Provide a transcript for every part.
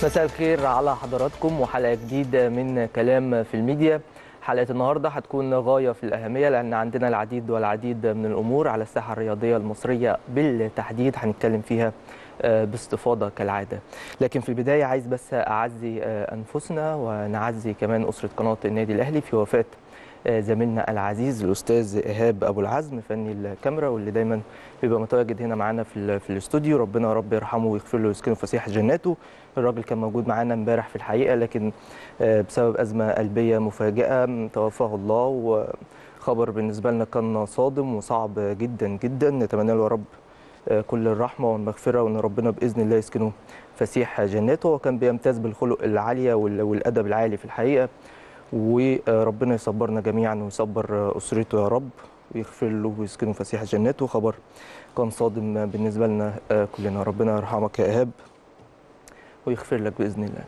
مساء الخير على حضراتكم وحلقه جديده من كلام في الميديا حلقه النهارده هتكون غايه في الاهميه لان عندنا العديد والعديد من الامور على الساحه الرياضيه المصريه بالتحديد هنتكلم فيها باستفاضه كالعاده لكن في البدايه عايز بس اعزي انفسنا ونعزي كمان اسره قناه النادي الاهلي في وفاه زميلنا العزيز الاستاذ ايهاب ابو العزم فني الكاميرا واللي دايما بيبقى متواجد هنا معانا في في الاستوديو ربنا يا رب يرحمه ويغفر له ويسكنه فسيح جناته الراجل كان موجود معانا امبارح في الحقيقه لكن بسبب ازمه قلبيه مفاجئه توفاه الله وخبر بالنسبه لنا كان صادم وصعب جدا جدا نتمنى له يا رب كل الرحمه والمغفره وان ربنا باذن الله يسكنه فسيح جناته وكان بيمتاز بالخلق العاليه والادب العالي في الحقيقه وربنا يصبرنا جميعا ويصبر اسرته يا رب ويغفر له ويسكنه فسيح جناته خبر كان صادم بالنسبه لنا كلنا ربنا يرحمك يا ايهاب ويغفر لك باذن الله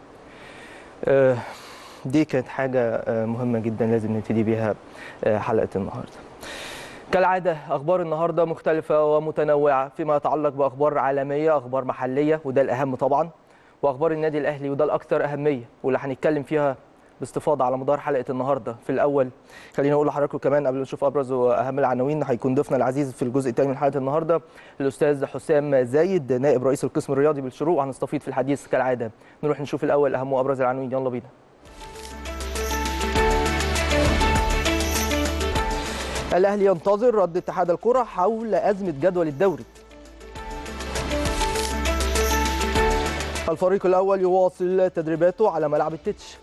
دي كانت حاجه مهمه جدا لازم نبتدي بيها حلقه النهارده كالعاده اخبار النهارده مختلفه ومتنوعه فيما يتعلق باخبار عالميه اخبار محليه وده الاهم طبعا واخبار النادي الاهلي وده الاكثر اهميه واللي هنتكلم فيها باستفاضه على مدار حلقه النهارده في الاول خلينا اقول لحضراتكم كمان قبل ما نشوف ابرز واهم العناوين هيكون ضيفنا العزيز في الجزء الثاني من حلقه النهارده الاستاذ حسام زايد نائب رئيس القسم الرياضي بالشروق وهنستفيض في الحديث كالعاده نروح نشوف الاول اهم وابرز العناوين يلا بينا الاهلي ينتظر رد اتحاد الكره حول ازمه جدول الدوري الفريق الاول يواصل تدريباته على ملعب التتش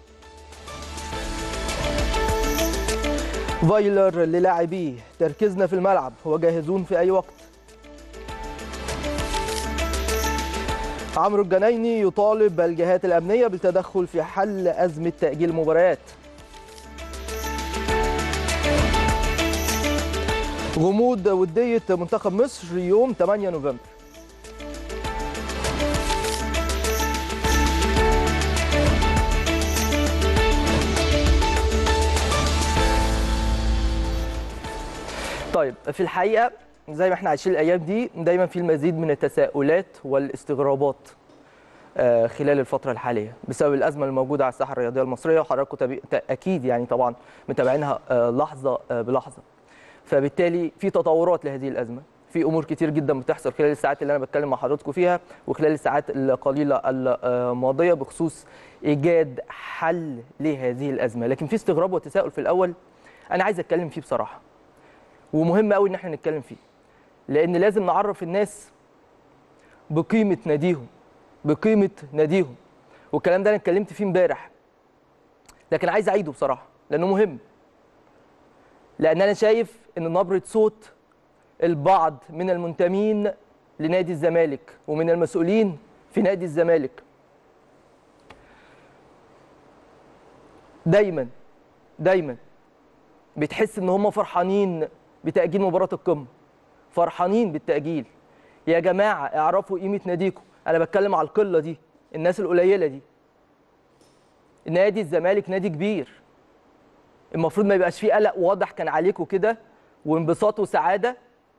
فايلر للاعبيه تركيزنا في الملعب وجاهزون في اي وقت عمرو الجنايني يطالب الجهات الامنيه بالتدخل في حل ازمه تاجيل المباريات غموض وديه منتخب مصر يوم 8 نوفمبر طيب في الحقيقه زي ما احنا عايشين الايام دي دايما في المزيد من التساؤلات والاستغرابات خلال الفتره الحاليه بسبب الازمه الموجوده على الساحه الرياضيه المصريه وحضراتكم تبي... اكيد يعني طبعا متابعينها لحظه بلحظه فبالتالي في تطورات لهذه الازمه في امور كتير جدا بتحصل خلال الساعات اللي انا بتكلم مع حضراتكم فيها وخلال الساعات القليله الماضيه بخصوص ايجاد حل لهذه الازمه لكن في استغراب وتساؤل في الاول انا عايز اتكلم فيه بصراحه ومهم قوي ان احنا نتكلم فيه لان لازم نعرف الناس بقيمه ناديهم بقيمه ناديهم والكلام ده انا اتكلمت فيه امبارح لكن عايز اعيده بصراحه لانه مهم لان انا شايف ان نبره صوت البعض من المنتمين لنادي الزمالك ومن المسؤولين في نادي الزمالك دايما دايما بتحس ان هم فرحانين بتأجيل مباراة القمة فرحانين بالتأجيل يا جماعة اعرفوا قيمة ناديكم أنا بتكلم على القلة دي الناس القليلة دي نادي الزمالك نادي كبير المفروض ما يبقاش فيه قلق واضح كان عليكم كده وانبساط وسعادة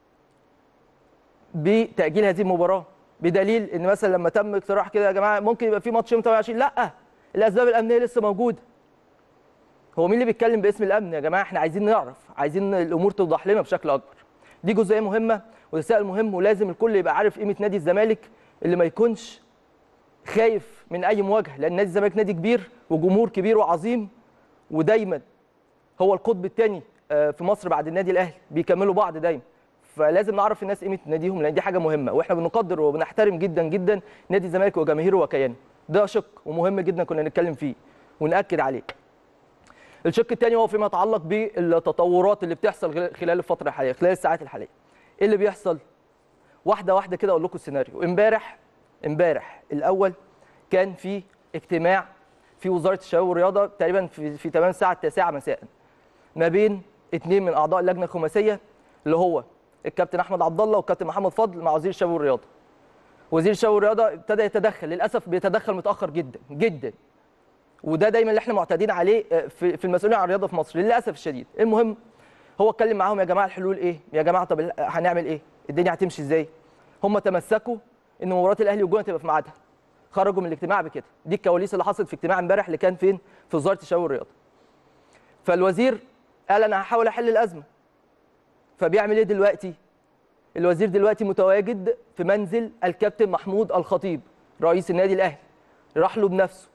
بتأجيل هذه المباراة بدليل ان مثلا لما تم اقتراح كده يا جماعة ممكن يبقى في ماتش يوم 28 لا الأسباب الأمنية لسه موجودة هو مين اللي بيتكلم باسم الامن يا جماعه احنا عايزين نعرف عايزين الامور توضح لنا بشكل اكبر دي جزئيه مهمه وتساؤل مهم ولازم الكل يبقى عارف قيمه نادي الزمالك اللي ما يكونش خايف من اي مواجهه لان نادي الزمالك نادي كبير وجمهور كبير وعظيم ودايما هو القطب الثاني في مصر بعد النادي الاهلي بيكملوا بعض دايما فلازم نعرف الناس قيمه ناديهم لان دي حاجه مهمه واحنا بنقدر وبنحترم جدا جدا نادي الزمالك وجماهيره وكيانه ده شق ومهم جدا كنا نتكلم فيه وناكد عليه الشق الثاني هو فيما يتعلق بالتطورات اللي بتحصل خلال الفتره الحاليه خلال الساعات الحاليه ايه اللي بيحصل واحده واحده كده اقول لكم السيناريو امبارح امبارح الاول كان في اجتماع في وزاره الشباب والرياضه تقريبا في في تمام الساعه 9 مساء ما بين اثنين من اعضاء اللجنه الخماسيه اللي هو الكابتن احمد عبد الله والكابتن محمد فضل مع وزير الشباب والرياضه وزير الشباب والرياضه ابتدى يتدخل للاسف بيتدخل متاخر جدا جدا وده دايما اللي احنا معتادين عليه في في المسؤولين عن الرياضه في مصر للاسف الشديد المهم هو اتكلم معاهم يا جماعه الحلول ايه يا جماعه طب هنعمل ايه الدنيا هتمشي ازاي هم تمسكوا ان مباراه الاهلي والجونه تبقى في ميعادها خرجوا من الاجتماع بكده دي الكواليس اللي حصلت في اجتماع امبارح اللي كان فين في وزاره الشباب والرياضه فالوزير قال انا هحاول احل الازمه فبيعمل ايه دلوقتي الوزير دلوقتي متواجد في منزل الكابتن محمود الخطيب رئيس النادي الاهلي راح له بنفسه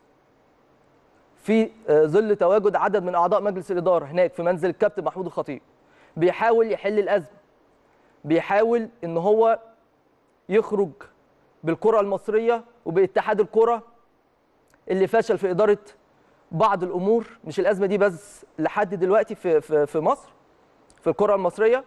في آه، ظل تواجد عدد من اعضاء مجلس الاداره هناك في منزل الكابتن محمود الخطيب بيحاول يحل الازمه بيحاول ان هو يخرج بالكره المصريه وباتحاد الكره اللي فشل في اداره بعض الامور مش الازمه دي بس لحد دلوقتي في في في مصر في الكره المصريه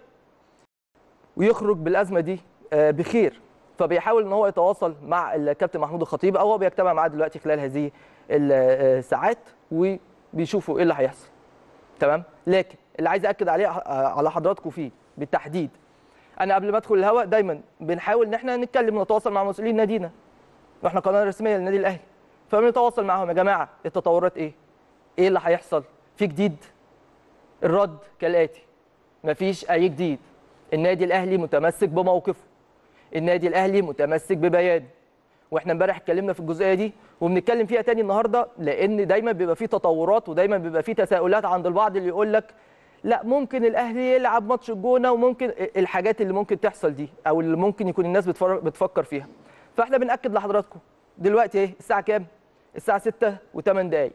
ويخرج بالازمه دي آه، بخير فبيحاول ان هو يتواصل مع الكابتن محمود الخطيب او هو بيجتمع معاه دلوقتي خلال هذه الساعات وبيشوفوا ايه اللي هيحصل تمام لكن اللي عايز اكد عليه آه، على حضراتكم فيه بالتحديد انا قبل ما ادخل الهواء دايما بنحاول ان احنا نتكلم ونتواصل مع مسؤولين نادينا واحنا قناه رسميه للنادي الاهلي فبنتواصل معاهم يا جماعه التطورات ايه ايه اللي هيحصل في جديد الرد كالاتي مفيش اي جديد النادي الاهلي متمسك بموقفه النادي الاهلي متمسك ببيانه واحنا امبارح اتكلمنا في الجزئيه دي وبنتكلم فيها تاني النهارده لان دايما بيبقى في تطورات ودايما بيبقى في تساؤلات عند البعض اللي يقول لك لا ممكن الاهلي يلعب ماتش الجونه وممكن الحاجات اللي ممكن تحصل دي او اللي ممكن يكون الناس بتفر- بتفكر فيها فاحنا بناكد لحضراتكم دلوقتي ايه الساعه كام الساعه 6 و8 دقائق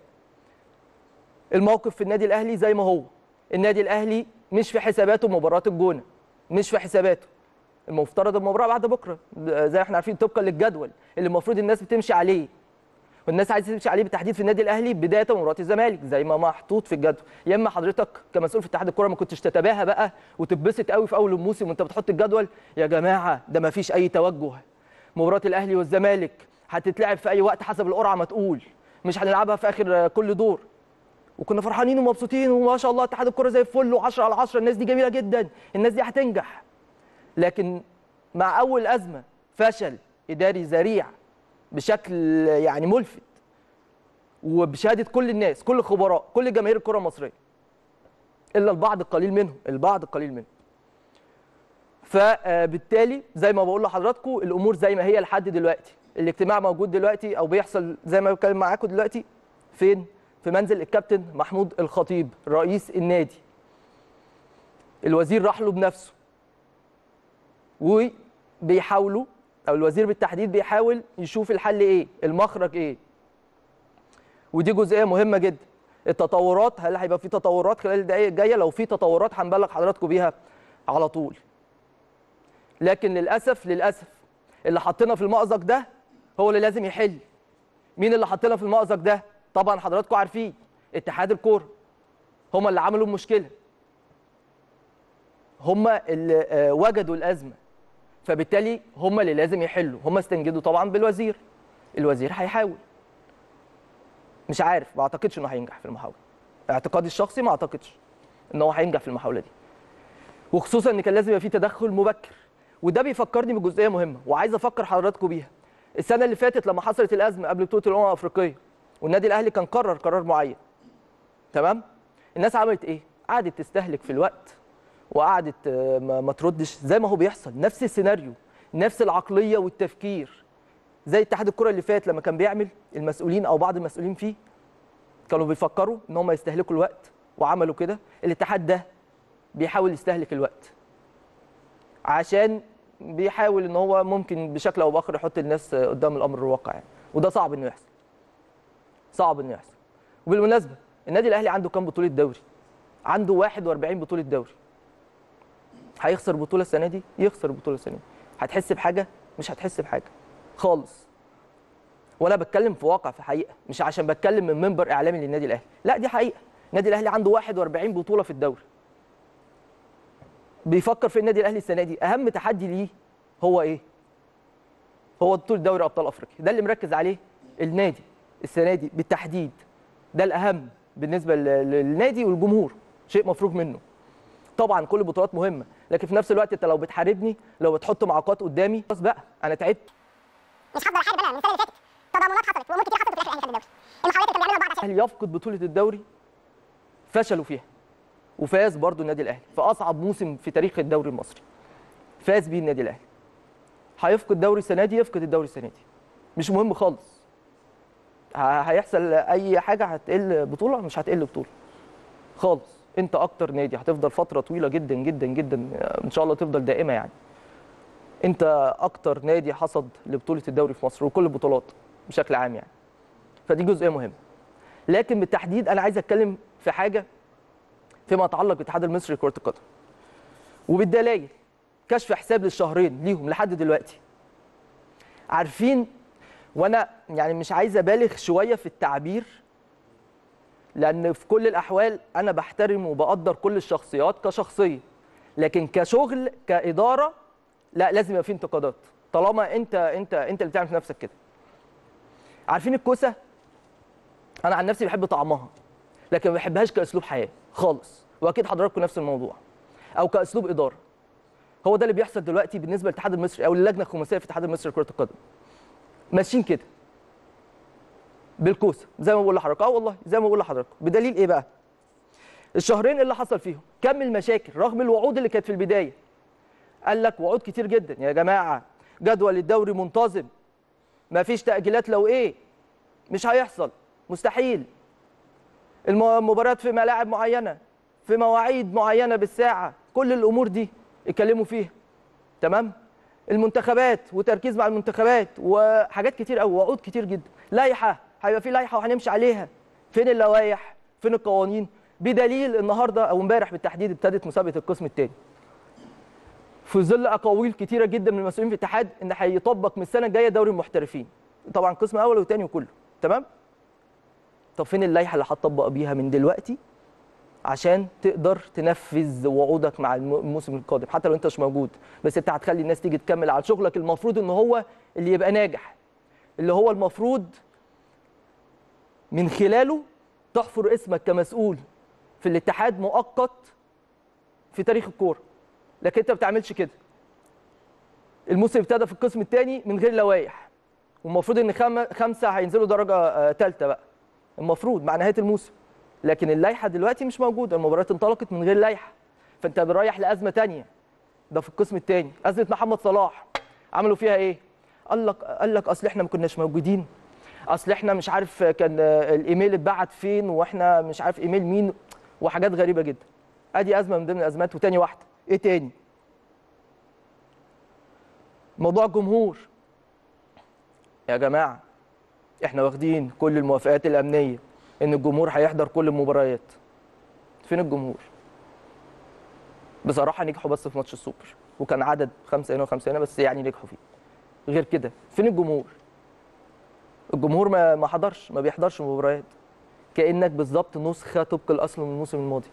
الموقف في النادي الاهلي زي ما هو النادي الاهلي مش في حساباته مباراه الجونه مش في حساباته المفترض المباراه بعد بكره زي ما احنا عارفين طبقا للجدول اللي المفروض الناس بتمشي عليه والناس عايزه تمشي عليه بالتحديد في النادي الاهلي بدايه من مباراه الزمالك زي ما محطوط في الجدول يا اما حضرتك كمسؤول في اتحاد الكوره ما كنتش تتباهى بقى وتتبسط قوي في اول الموسم وانت بتحط الجدول يا جماعه ده ما فيش اي توجه مباراه الاهلي والزمالك هتتلعب في اي وقت حسب القرعه ما تقول مش هنلعبها في اخر كل دور وكنا فرحانين ومبسوطين وما شاء الله اتحاد الكوره زي الفل و10 على 10 الناس دي جميله جدا الناس دي هتنجح لكن مع اول ازمه فشل اداري ذريع بشكل يعني ملفت وبشهاده كل الناس كل الخبراء كل جماهير الكره المصريه الا البعض القليل منهم البعض القليل منهم فبالتالي زي ما بقول لحضراتكم الامور زي ما هي لحد دلوقتي الاجتماع موجود دلوقتي او بيحصل زي ما بتكلم معاكم دلوقتي فين في منزل الكابتن محمود الخطيب رئيس النادي الوزير راح له بنفسه وبيحاولوا او الوزير بالتحديد بيحاول يشوف الحل ايه المخرج ايه ودي جزئيه مهمه جدا التطورات هل هيبقى في تطورات خلال الدقائق الجايه لو في تطورات هنبلغ حضراتكم بيها على طول لكن للاسف للاسف اللي حطينا في المأزق ده هو اللي لازم يحل مين اللي حطينا في المأزق ده طبعا حضراتكم عارفين اتحاد الكوره هم اللي عملوا المشكله هم اللي آه، وجدوا الازمه فبالتالي هم اللي لازم يحلوا هم استنجدوا طبعا بالوزير الوزير هيحاول مش عارف ما اعتقدش انه هينجح في المحاوله اعتقادي الشخصي ما اعتقدش ان هو هينجح في المحاوله دي وخصوصا ان كان لازم يبقى في تدخل مبكر وده بيفكرني بجزئيه مهمه وعايز افكر حضراتكم بيها السنه اللي فاتت لما حصلت الازمه قبل بطوله الامم الافريقيه والنادي الاهلي كان قرر قرار معين تمام الناس عملت ايه قعدت تستهلك في الوقت وقعدت آه، ما ما تردش زي ما هو بيحصل نفس السيناريو نفس العقليه والتفكير زي اتحاد الكره اللي فات لما كان بيعمل المسؤولين او بعض المسؤولين فيه كانوا بيفكروا ان هم يستهلكوا الوقت وعملوا كده الاتحاد ده بيحاول يستهلك الوقت عشان بيحاول ان هو ممكن بشكل او باخر يحط الناس قدام الامر الواقع يعني وده صعب انه يحصل صعب انه يحصل وبالمناسبه النادي الاهلي عنده كام بطوله دوري عنده 41 بطوله دوري هيخسر بطوله السنه دي يخسر بطوله السنه دي هتحس بحاجه مش هتحس بحاجه خالص وانا بتكلم في واقع في حقيقه مش عشان بتكلم من منبر اعلامي للنادي الاهلي لا دي حقيقه النادي الاهلي عنده 41 بطوله في الدوري بيفكر في النادي الاهلي السنه دي اهم تحدي ليه هو ايه هو بطوله دوري ابطال افريقيا ده اللي مركز عليه النادي السنه دي بالتحديد ده الاهم بالنسبه لل- للنادي والجمهور شيء مفروغ منه طبعا كل البطولات مهمه لكن في نفس الوقت انت لو بتحاربني لو بتحط معوقات قدامي خلاص بقى انا تعبت مش هفضل احارب انا من السنه اللي فاتت تضامنات حصلت وامور كتير حصلت وفي الاخر الاهلي خد الدوري المحاولات اللي كانوا بيعملوها لبعض عشان الاهلي يفقد بطوله الدوري فشلوا فيها وفاز برضو النادي الاهلي في اصعب موسم في تاريخ الدوري المصري فاز بيه النادي الاهلي هيفقد الدوري السنه دي يفقد الدوري السنه دي مش مهم خالص ه- هيحصل اي حاجه هتقل بطوله مش هتقل بطوله خالص انت اكتر نادي هتفضل فتره طويله جدا جدا جدا ان شاء الله تفضل دائمه يعني انت اكتر نادي حصد لبطوله الدوري في مصر وكل البطولات بشكل عام يعني فدي جزئيه مهمه لكن بالتحديد انا عايز اتكلم في حاجه فيما يتعلق بالاتحاد المصري لكره القدم وبالدلائل كشف حساب للشهرين ليهم لحد دلوقتي عارفين وانا يعني مش عايز ابالغ شويه في التعبير لان في كل الاحوال انا بحترم وبقدر كل الشخصيات كشخصيه لكن كشغل كاداره لا لازم يبقى في انتقادات طالما انت انت انت اللي بتعمل في نفسك كده عارفين الكوسه انا عن نفسي بحب طعمها لكن ما بحبهاش كاسلوب حياه خالص واكيد حضراتكم نفس الموضوع او كاسلوب اداره هو ده اللي بيحصل دلوقتي بالنسبه للاتحاد المصري او اللجنه الخماسيه في الاتحاد المصري لكره القدم ماشيين كده بالكوسه زي ما بقول لحضرتك اه والله زي ما بقول لحضرتك بدليل ايه بقى الشهرين اللي حصل فيهم كم المشاكل رغم الوعود اللي كانت في البدايه قال لك وعود كتير جدا يا جماعه جدول الدوري منتظم ما فيش تاجيلات لو ايه مش هيحصل مستحيل الم- المباريات في ملاعب معينه في مواعيد معينه بالساعه كل الامور دي اتكلموا فيها تمام المنتخبات وتركيز مع المنتخبات وحاجات كتير قوي وعود كتير جدا لائحه هيبقى في لائحه وهنمشي عليها فين اللوائح فين القوانين بدليل النهارده او امبارح بالتحديد ابتدت مسابقه القسم الثاني في ظل اقاويل كتيره جدا من المسؤولين في الاتحاد ان هيطبق من السنه الجايه دوري المحترفين طبعا قسم اول وثاني وكله تمام طب فين اللائحه اللي هتطبق بيها من دلوقتي عشان تقدر تنفذ وعودك مع الم- الموسم القادم حتى لو انت مش موجود بس انت هتخلي الناس تيجي تكمل على شغلك المفروض ان هو اللي يبقى ناجح اللي هو المفروض من خلاله تحفر اسمك كمسؤول في الاتحاد مؤقت في تاريخ الكوره لكن انت ما بتعملش كده الموسم ابتدى في القسم الثاني من غير لوائح والمفروض ان خم- خمسه هينزلوا درجه ثالثه بقى المفروض مع نهايه الموسم لكن اللائحه دلوقتي مش موجوده المباريات انطلقت من غير لائحه فانت رايح لازمه تانية ده في القسم الثاني ازمه محمد صلاح عملوا فيها ايه قال لك قال لك اصل احنا ما كناش موجودين اصل احنا مش عارف كان الايميل اتبعت فين واحنا مش عارف ايميل مين وحاجات غريبه جدا ادي ازمه من ضمن الازمات وتاني واحده ايه تاني موضوع الجمهور يا جماعه احنا واخدين كل الموافقات الامنيه ان الجمهور هيحضر كل المباريات فين الجمهور بصراحه نجحوا بس في ماتش السوبر وكان عدد خمسه هنا وخمسه هنا بس يعني نجحوا فيه غير كده فين الجمهور الجمهور ما ما حضرش ما بيحضرش مباريات كانك بالظبط نسخه طبق الاصل من الموسم الماضي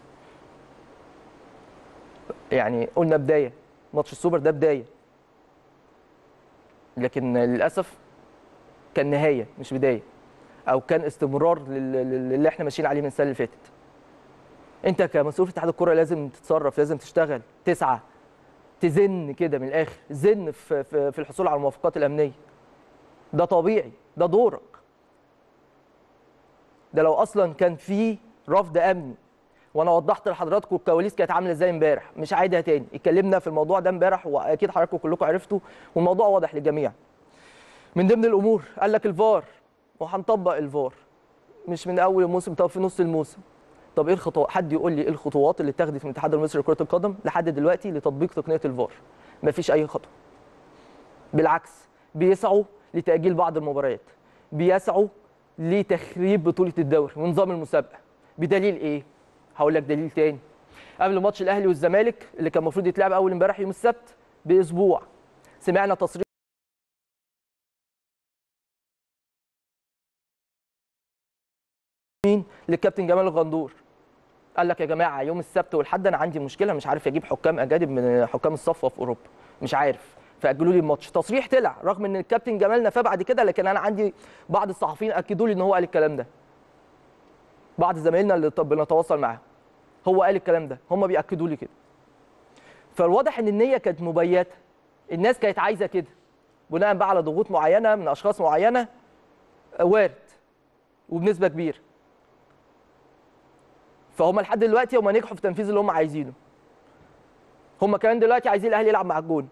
يعني قلنا بدايه ماتش السوبر ده بدايه لكن للاسف كان نهايه مش بدايه او كان استمرار لل- لل- للي احنا ماشيين عليه من السنه اللي فاتت انت كمسؤول في اتحاد الكره لازم تتصرف لازم تشتغل تسعى تزن كده من الاخر زن في في في الحصول على الموافقات الامنيه ده طبيعي ده دورك ده لو اصلا كان في رفض امني وانا وضحت لحضراتكم الكواليس كانت عامله ازاي امبارح مش عايدها تاني اتكلمنا في الموضوع ده امبارح واكيد حضراتكم كلكم عرفتوا والموضوع واضح للجميع من ضمن الامور قال لك الفار وهنطبق الفار مش من اول الموسم طب في نص الموسم طب ايه الخطوات حد يقول لي ايه الخطوات اللي اتخذت من الاتحاد المصري لكره القدم لحد دلوقتي لتطبيق تقنيه الفار مفيش اي خطوه بالعكس بيسعوا لتاجيل بعض المباريات بيسعوا لتخريب بطوله الدوري ونظام المسابقه بدليل ايه هقول لك دليل تاني قبل ماتش الاهلي والزمالك اللي كان المفروض يتلعب اول امبارح يوم السبت باسبوع سمعنا تصريح مين للكابتن جمال الغندور قال لك يا جماعه يوم السبت والحد انا عندي مشكله مش عارف اجيب حكام اجانب من حكام الصفوه في اوروبا مش عارف فاجلوا لي الماتش تصريح طلع رغم ان الكابتن جمال نفاه بعد كده لكن انا عندي بعض الصحفيين اكدوا لي ان هو قال الكلام ده بعض زمايلنا اللي طب بنتواصل معاهم هو قال الكلام ده هم بياكدوا لي كده فالواضح ان النيه كانت مبيته الناس كانت عايزه كده بناء بقى على ضغوط معينه من اشخاص معينه وارد وبنسبه كبيره فهم لحد دلوقتي هم نجحوا في تنفيذ اللي هم عايزينه هم كمان دلوقتي عايزين الاهلي يلعب مع الجون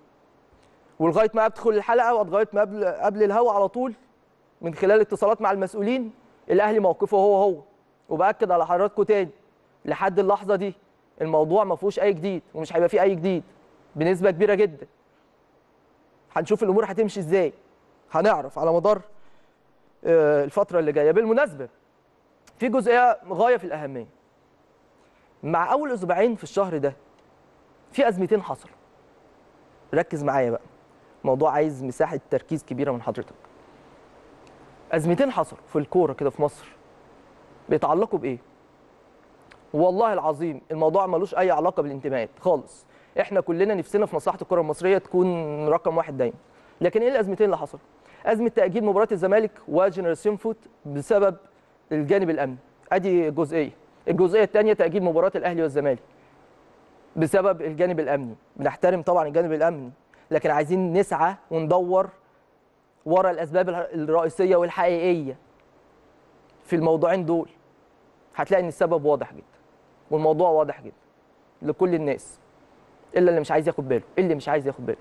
ولغايه ما ادخل الحلقه ولغايه ما قبل قبل الهوا على طول من خلال اتصالات مع المسؤولين الاهلي موقفه هو هو وباكد على حضراتكم تاني لحد اللحظه دي الموضوع ما فيهوش اي جديد ومش هيبقى فيه اي جديد بنسبه كبيره جدا هنشوف الامور هتمشي ازاي هنعرف على مدار آه، الفتره اللي جايه بالمناسبه في جزئيه غايه في الاهميه مع اول اسبوعين في الشهر ده في ازمتين حصلوا ركز معايا بقى موضوع عايز مساحه تركيز كبيره من حضرتك ازمتين حصلوا في الكوره كده في مصر بيتعلقوا بايه والله العظيم الموضوع ملوش اي علاقه بالانتماءات خالص احنا كلنا نفسنا في مصلحه الكره المصريه تكون رقم واحد دايما لكن ايه الازمتين اللي حصلوا ازمه تاجيل مباراه الزمالك وجنراسيون فوت بسبب الجانب الامني ادي جزئيه الجزئيه الثانيه تاجيل مباراه الاهلي والزمالك بسبب الجانب الامني بنحترم طبعا الجانب الامني لكن عايزين نسعى وندور ورا الاسباب الرئيسيه والحقيقيه في الموضوعين دول هتلاقي ان السبب واضح جدا والموضوع واضح جدا لكل الناس الا اللي مش عايز ياخد باله اللي مش عايز ياخد باله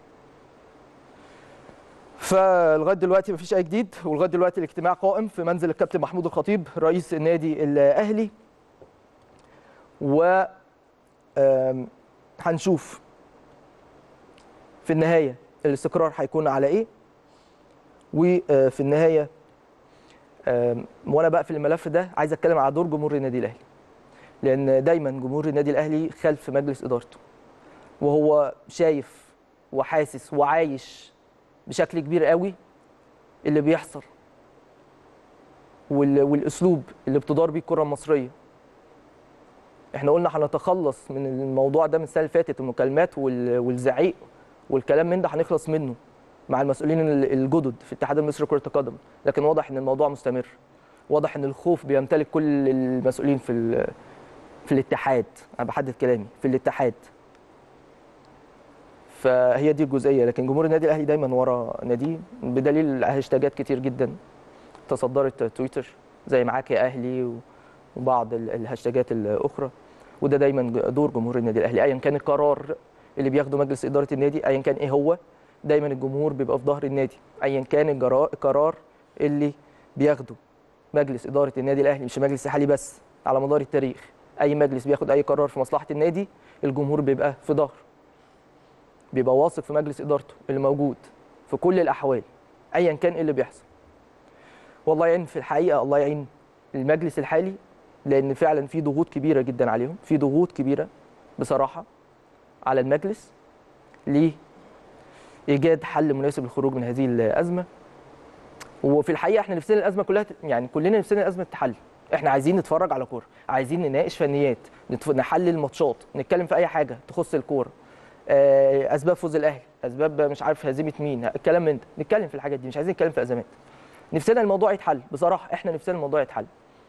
فلغايه دلوقتي مفيش اي جديد ولغايه دلوقتي الاجتماع قائم في منزل الكابتن محمود الخطيب رئيس النادي الاهلي و آم، هنشوف في النهايه الاستقرار هيكون على ايه وفي النهايه آم، وانا بقفل الملف ده عايز اتكلم على دور جمهور النادي الاهلي لان دايما جمهور النادي الاهلي خلف مجلس ادارته وهو شايف وحاسس وعايش بشكل كبير قوي اللي بيحصل وال- والاسلوب اللي بتدار بيه الكره المصريه احنا قلنا هنتخلص من الموضوع ده من السنه اللي فاتت المكالمات وال- والزعيق والكلام من ده هنخلص منه مع المسؤولين ال- الجدد في الاتحاد المصري لكره القدم لكن واضح ان الموضوع مستمر واضح ان الخوف بيمتلك كل المسؤولين في ال- في الاتحاد انا بحدد كلامي في الاتحاد فهي دي الجزئيه لكن جمهور النادي الاهلي دايما ورا ناديه بدليل هاشتاجات كتير جدا تصدرت تويتر زي معاك يا اهلي و- وبعض ال- الهاشتاجات الاخرى وده دايما دور جمهور النادي الاهلي ايا كان القرار اللي بياخده مجلس اداره النادي ايا كان ايه هو دايما الجمهور بيبقى في ظهر النادي ايا كان الجرا- القرار اللي بياخده مجلس اداره النادي الاهلي مش مجلس الحالي بس على مدار التاريخ اي مجلس بياخد اي قرار في مصلحه النادي الجمهور بيبقى في ظهره بيبقى واثق في مجلس ادارته اللي موجود في كل الاحوال ايا كان ايه اللي بيحصل والله يعين في الحقيقه الله يعين المجلس الحالي لان فعلا في ضغوط كبيره جدا عليهم في ضغوط كبيره بصراحه على المجلس لايجاد حل مناسب للخروج من هذه الازمه وفي الحقيقه احنا نفسنا الازمه كلها ت- يعني كلنا نفسنا الازمه تتحل احنا عايزين نتفرج على كوره عايزين نناقش فنيات نتف- نحلل ماتشات نتكلم في اي حاجه تخص الكوره آه، اسباب فوز الاهلي اسباب مش عارف هزيمه مين الكلام من ده نتكلم في الحاجات دي مش عايزين نتكلم في ازمات نفسنا الموضوع يتحل بصراحه احنا نفسنا الموضوع يتحل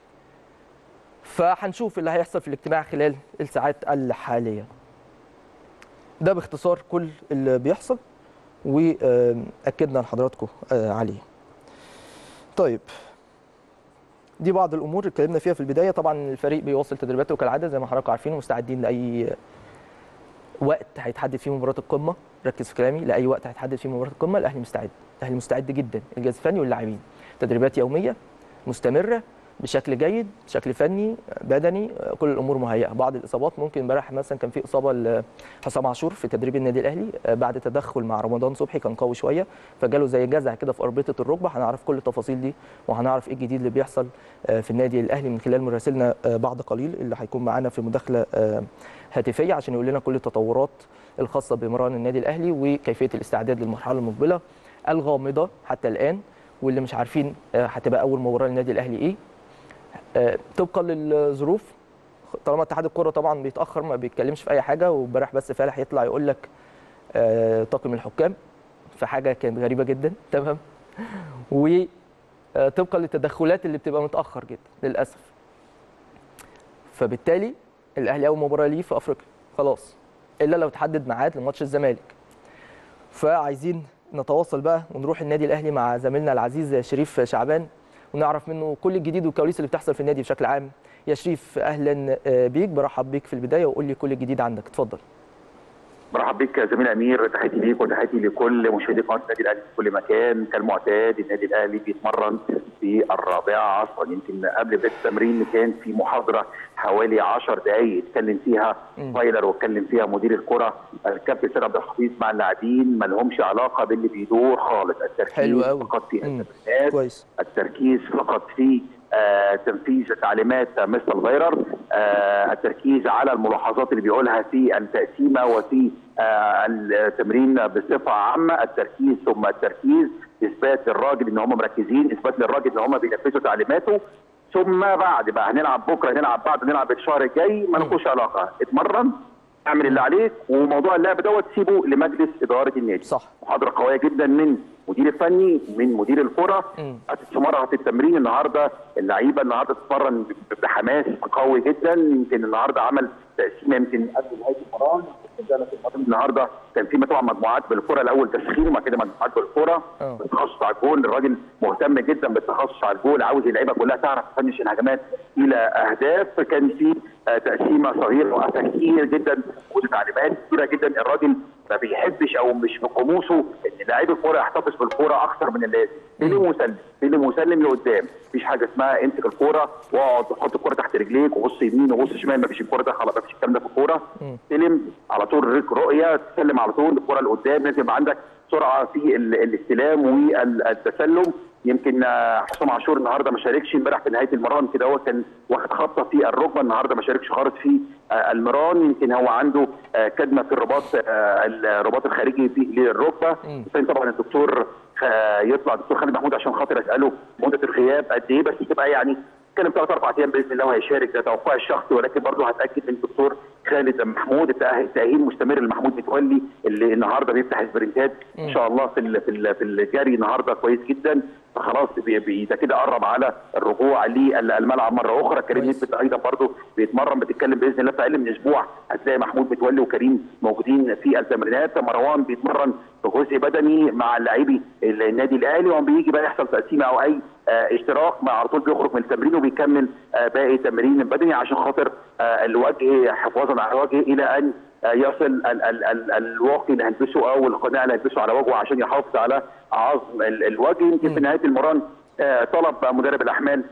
فهنشوف اللي هيحصل في الاجتماع خلال الساعات الحاليه ده باختصار كل اللي بيحصل واكدنا لحضراتكم آه، عليه طيب دي بعض الامور اللي اتكلمنا فيها في البدايه طبعا الفريق بيواصل تدريباته كالعاده زي ما حضراتكم عارفين ومستعدين لاي وقت هيتحدد فيه مباراه القمه ركز في كلامي لاي وقت هيتحدد فيه مباراه القمه الاهلي مستعد الاهلي مستعد جدا الجهاز الفني واللاعبين تدريبات يوميه مستمره بشكل جيد بشكل فني بدني كل الامور مهيئه بعض الاصابات ممكن امبارح مثلا كان في اصابه لحسام عاشور في تدريب النادي الاهلي بعد تدخل مع رمضان صبحي كان قوي شويه فجاله زي جزع كده في اربطه الركبه هنعرف كل التفاصيل دي وهنعرف ايه الجديد اللي بيحصل في النادي الاهلي من خلال مراسلنا بعد قليل اللي هيكون معانا في مداخله هاتفيه عشان يقول لنا كل التطورات الخاصه بمران النادي الاهلي وكيفيه الاستعداد للمرحله المقبله الغامضه حتى الان واللي مش عارفين هتبقى اول مباراه للنادي الاهلي ايه طبقا للظروف طالما اتحاد الكره طبعا بيتاخر ما بيتكلمش في اي حاجه وامبارح بس فالح يطلع يقول لك طاقم الحكام في حاجه كانت غريبه جدا تمام وطبقا للتدخلات اللي بتبقى متاخر جدا للاسف فبالتالي الاهلي اول مباراه ليه في افريقيا خلاص الا لو تحدد ميعاد لماتش الزمالك فعايزين نتواصل بقى ونروح النادي الاهلي مع زميلنا العزيز شريف شعبان ونعرف منه كل الجديد والكواليس اللي بتحصل في النادي بشكل عام يا شريف اهلا بيك برحب بيك في البدايه وقول لي كل الجديد عندك اتفضل مرحب بك يا زميل امير تحياتي ليك وتحياتي لكل مشاهدي قناه النادي الاهلي في كل مكان كالمعتاد النادي الاهلي بيتمرن في الرابعه عصرا يمكن قبل بدايه التمرين كان في محاضره حوالي 10 دقائق اتكلم فيها فايلر واتكلم فيها مدير الكره الكابتن سيد عبد الحفيظ مع اللاعبين ما لهمش علاقه باللي بيدور خالص حلو التركيز قوي. فقط في مم. التمرينات كويس. التركيز فقط في آه، تنفيذ تعليمات مستر فايرر آه، التركيز على الملاحظات اللي بيقولها في التقسيمه وفي آه، التمرين بصفه عامه التركيز ثم التركيز اثبات للراجل ان هم مركزين اثبات للراجل ان هم بينفذوا تعليماته ثم بعد بقى هنلعب بكره نلعب بعد نلعب الشهر الجاي ما لكوش علاقه اتمرن اعمل اللي عليك وموضوع اللعب دوت سيبه لمجلس اداره النادي صح. محاضره قويه جدا من مدير الفني من مدير الكره مم. هتتمرن في التمرين النهارده اللعيبه النهارده تتمرن ب- بحماس قوي جدا يمكن النهارده عمل تقسيمه يمكن قبل نهايه المران النهارده كان في طبعا مجموعات بالكره الاول تسخين وبعد كده مجموعات بالكره آه. بالتخصص على الجول الراجل مهتم جدا بالتخصص على الجول عاوز اللعيبه كلها تعرف تفنش الهجمات الى اهداف كان في آه، تقسيمه صغيره وتفكير جدا وتعليمات كثيره جدا الراجل ما بيحبش او مش في قاموسه ان لعيب الكوره يحتفظ بالكوره اكثر من اللازم سلم وسلم سلم وسلم لقدام مفيش حاجه اسمها امسك الكوره واقعد حط الكوره تحت رجليك وبص يمين وبص شمال مفيش الكوره ده خلاص مفيش الكلام ده في الكوره سلم على طول رك- رؤيه تسلم على طول الكوره لقدام لازم يبقى عندك سرعه في ال- الاستلام والتسلم يمكن آه، حسام عاشور النهارده ما شاركش امبارح في نهايه المران كده هو كان واخد خطه في الركبه النهارده ما شاركش خالص في آه، المران يمكن هو عنده آه، كدمه في الرباط آه، الرباط الخارجي في للركبه كان طبعا الدكتور آه، يطلع الدكتور خالد محمود عشان خاطر اساله مده الغياب قد ايه بس تبقى يعني كان ثلاث اربع ايام باذن الله وهيشارك ده توقعي الشخصي ولكن برضه هتاكد من الدكتور خالد محمود التأهيل التأهيل مستمر لمحمود متولي اللي النهارده بيفتح سبرنتات ان شاء الله في ال- في ال- في الجري النهارده كويس جدا فخلاص بي- بي- ده كده قرب على الرجوع للملعب مره اخرى كريم كويس. نسبت ايضا برضه بيتمرن بتتكلم باذن الله في اقل من اسبوع هتلاقي محمود متولي وكريم موجودين في التمرينات مروان بيتمرن بجزء بدني مع لاعبي النادي الاهلي وما بيجي بقى يحصل تقسيمه او اي آه، اشتراك مع على طول بيخرج من التمرين وبيكمل آه، باقي التمرين البدني عشان خاطر آه، الوجه حفاظا على الوجه الى ان آه، يصل ال- ال- ال- الواقي اللي هيلبسه او القناع اللي هيلبسه على وجهه عشان يحافظ على عظم ال- الوجه يمكن في نهايه المران آه، طلب مدرب الاحمال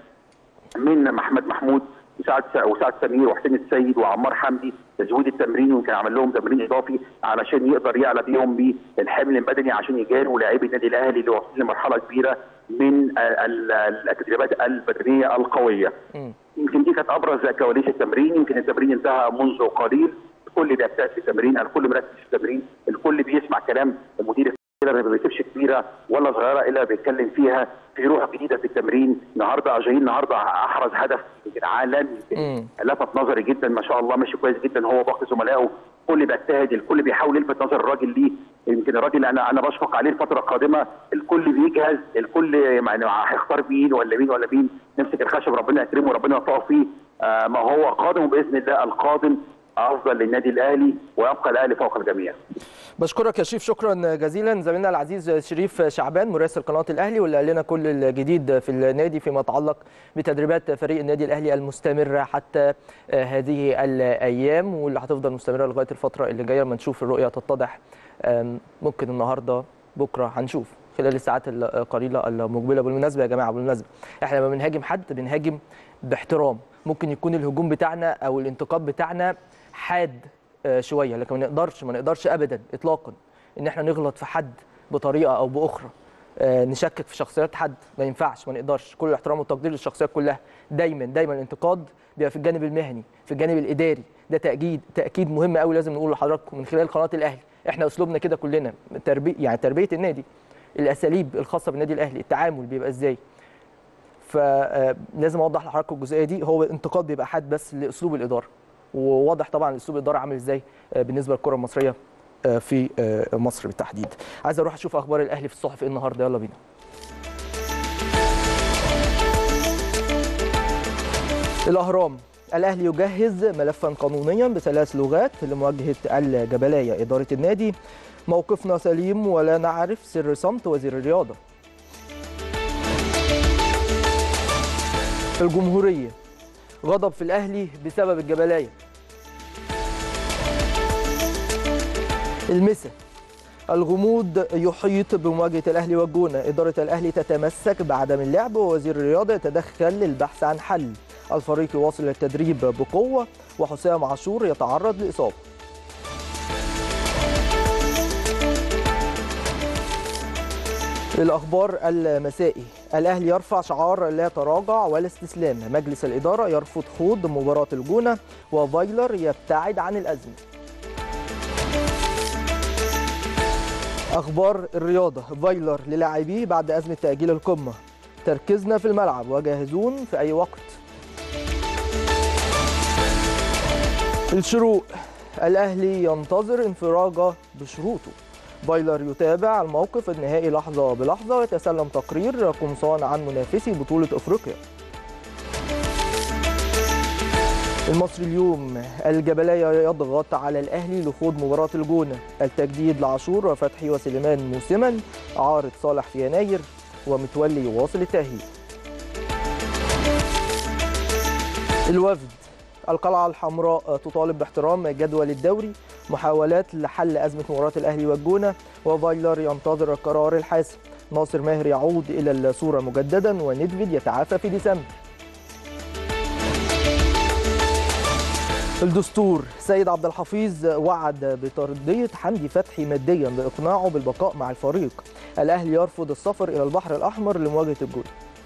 من محمد محمود وسعد وسعد سمير وحسين السيد وعمار حمدي تزويد التمرين وكان عمل لهم تمرين اضافي علشان يقدر يعلى بيهم بالحمل البدني عشان يجاروا لاعبي النادي الاهلي اللي واصلين لمرحله كبيره من ال- ال- التدريبات البدنيه القويه. يمكن دي كانت ابرز كواليس التمرين يمكن التمرين انتهى منذ قليل الكل بيجتهد في التمرين الكل مركز في التمرين الكل بيسمع كلام المدير الفني، ما بيسيبش كبيره ولا صغيره الا بيتكلم فيها في روح جديده في التمرين النهارده اجايين النهارده احرز هدف يمكن عالمي مم. لفت نظري جدا ما شاء الله ماشي كويس جدا هو باقي زملائه الكل بيجتهد الكل بيحاول يلفت نظر الراجل ليه يمكن الراجل انا انا بشفق عليه الفتره القادمه الكل بيجهز الكل يعني هيختار مين ولا مين ولا مين نمسك الخشب ربنا يكرمه وربنا يوفقه فيه آه ما هو قادم باذن الله القادم افضل للنادي الاهلي ويبقى الاهلي فوق الجميع بشكرك يا شريف شكرا جزيلا زميلنا العزيز شريف شعبان مراسل قناه الاهلي واللي قال لنا كل الجديد في النادي فيما يتعلق بتدريبات فريق النادي الاهلي المستمره حتى آه، هذه الايام واللي هتفضل مستمره لغايه الفتره اللي جايه لما نشوف الرؤيه تتضح آم، ممكن النهارده بكره هنشوف خلال الساعات القليله المقبله بالمناسبه يا جماعه بالمناسبه احنا لما بنهاجم حد بنهاجم باحترام ممكن يكون الهجوم بتاعنا او الانتقاد بتاعنا حاد آه، شويه لكن ما نقدرش ما نقدرش ابدا اطلاقا ان احنا نغلط في حد بطريقه او باخرى آه، نشكك في شخصيات حد ما ينفعش ما نقدرش كل الاحترام والتقدير للشخصيات كلها دايما دايما الانتقاد بيبقى في الجانب المهني في الجانب الاداري ده تاكيد تاكيد مهم قوي لازم نقوله لحضراتكم من خلال قناه الاهلي احنا اسلوبنا كده كلنا تربيه يعني تربيه النادي الاساليب الخاصه بالنادي الاهلي التعامل بيبقى ازاي فلازم اوضح لحضراتكم الجزئيه دي هو الانتقاد بيبقى حاد بس لاسلوب الاداره وواضح طبعا اسلوب الاداره عامل ازاي آه، بالنسبه للكره المصريه آه، في آه، مصر بالتحديد عايز اروح اشوف اخبار الاهلي في الصحف إيه النهارده يلا بينا الاهرام الاهلي يجهز ملفا قانونيا بثلاث لغات لمواجهه الجبلايه اداره النادي موقفنا سليم ولا نعرف سر صمت وزير الرياضه الجمهوريه غضب في الاهلي بسبب الجبلايه المسا الغموض يحيط بمواجهه الاهلي والجونه اداره الاهلي تتمسك بعدم اللعب ووزير الرياضه يتدخل للبحث عن حل الفريق يواصل التدريب بقوه وحسام عاشور يتعرض لاصابه الأخبار المسائي الأهلي يرفع شعار لا تراجع ولا استسلام مجلس الإدارة يرفض خوض مباراة الجونة وفايلر يبتعد عن الأزمة أخبار الرياضة فايلر للاعبيه بعد أزمة تأجيل القمة تركيزنا في الملعب وجاهزون في أي وقت الشروق الأهلي ينتظر انفراجة بشروطه فايلر يتابع الموقف النهائي لحظة بلحظة ويتسلم تقرير قمصان عن منافسي بطولة أفريقيا المصري اليوم الجبلاية يضغط على الأهلي لخوض مباراة الجونة التجديد لعاشور وفتحي وسليمان موسما عارض صالح في يناير ومتولي يواصل التأهيل الوفد القلعة الحمراء تطالب باحترام جدول الدوري محاولات لحل أزمة مباراة الأهلي والجونة وفايلر ينتظر القرار الحاسم ناصر ماهر يعود إلى الصورة مجددا وندفيد يتعافى في ديسمبر الدستور سيد عبد الحفيظ وعد بترضية حمدي فتحي ماديا لإقناعه بالبقاء مع الفريق الأهلي يرفض السفر إلى البحر الأحمر لمواجهة الجول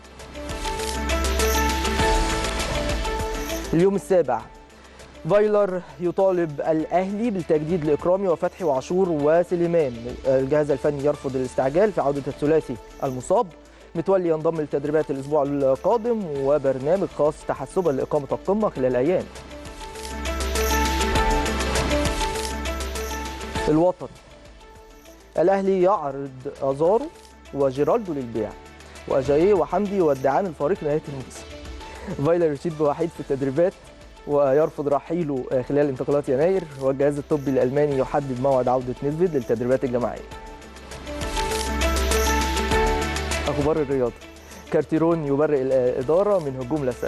اليوم السابع فايلر يطالب الاهلي بالتجديد لاكرامي وفتحي وعاشور وسليمان الجهاز الفني يرفض الاستعجال في عوده الثلاثي المصاب متولي ينضم للتدريبات الاسبوع القادم وبرنامج خاص تحسبا لاقامه القمه خلال ايام الوطن الاهلي يعرض ازارو وجيرالدو للبيع واجاييه وحمدي يودعان الفريق نهايه الموسم فايلر يشيد بوحيد في التدريبات ويرفض رحيله خلال انتقالات يناير والجهاز الطبي الالماني يحدد موعد عوده نيدفيد للتدريبات الجماعيه. اخبار الرياضه كارتيرون يبرئ الاداره من هجوم لاسارتي.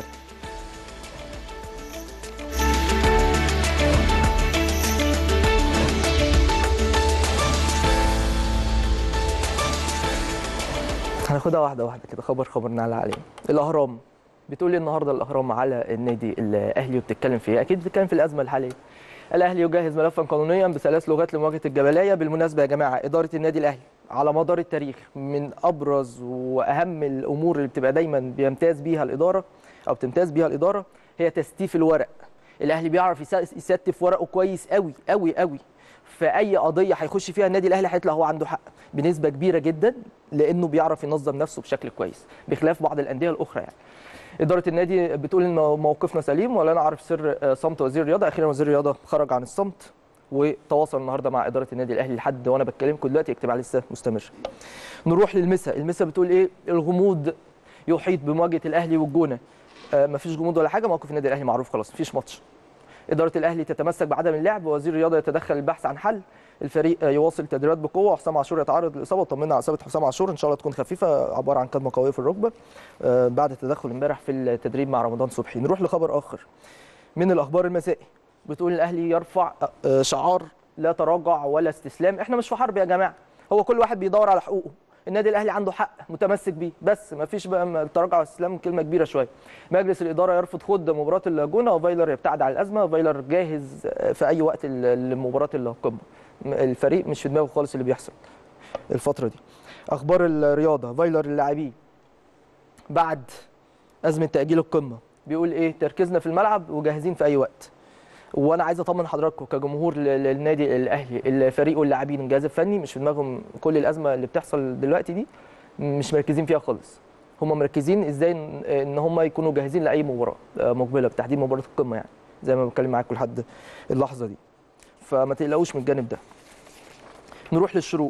هناخدها واحده واحده كده خبر خبر نعلى عليه. الاهرام بتقول لي النهارده الاهرام على النادي الاهلي وبتتكلم في ايه؟ اكيد بتتكلم في الازمه الحاليه. الاهلي يجهز ملفا قانونيا بثلاث لغات لمواجهه الجبليه بالمناسبه يا جماعه اداره النادي الاهلي على مدار التاريخ من ابرز واهم الامور اللي بتبقى دايما بيمتاز بيها الاداره او بتمتاز بيها الاداره هي تستيف الورق. الاهلي بيعرف يستف ورقه كويس قوي قوي قوي. في اي قضيه هيخش فيها النادي الاهلي هيطلع هو عنده حق بنسبه كبيره جدا لانه بيعرف ينظم نفسه بشكل كويس بخلاف بعض الانديه الاخرى يعني. اداره النادي بتقول ان موقفنا سليم ولا نعرف سر صمت وزير الرياضه اخيرا وزير الرياضه خرج عن الصمت وتواصل النهارده مع اداره النادي الاهلي لحد وانا بتكلمكم دلوقتي اجتماع لسه مستمر نروح للمسا المسا بتقول ايه الغموض يحيط بمواجهه الاهلي والجونه آه مفيش غموض ولا حاجه موقف النادي الاهلي معروف خلاص مفيش ماتش اداره الاهلي تتمسك بعدم اللعب ووزير الرياضه يتدخل البحث عن حل الفريق يواصل التدريبات بقوه وحسام عاشور يتعرض للاصابه وطمنا على اصابه حسام عاشور ان شاء الله تكون خفيفه عباره عن كدمه قويه في الركبه بعد التدخل امبارح في التدريب مع رمضان صبحي نروح لخبر اخر من الاخبار المسائي بتقول الاهلي يرفع شعار لا تراجع ولا استسلام احنا مش في حرب يا جماعه هو كل واحد بيدور على حقوقه النادي الاهلي عنده حق متمسك بيه بس ما فيش بقى تراجع واستسلام كلمه كبيره شويه مجلس الاداره يرفض خوض مباراه الجونه وفايلر يبتعد عن الازمه فايلر جاهز في اي وقت لمباراه القمه الفريق مش في دماغه خالص اللي بيحصل الفتره دي اخبار الرياضه فايلر اللاعبين بعد ازمه تاجيل القمه بيقول ايه تركيزنا في الملعب وجاهزين في اي وقت وانا عايز اطمن حضراتكم كجمهور للنادي الاهلي الفريق واللاعبين الجهاز الفني مش في دماغهم كل الازمه اللي بتحصل دلوقتي دي مش مركزين فيها خالص هم مركزين ازاي ان هم يكونوا جاهزين لاي مباراه مقبله بتحديد مباراه القمه يعني زي ما بتكلم معاكم لحد اللحظه دي فما تقلقوش من الجانب ده نروح للشروق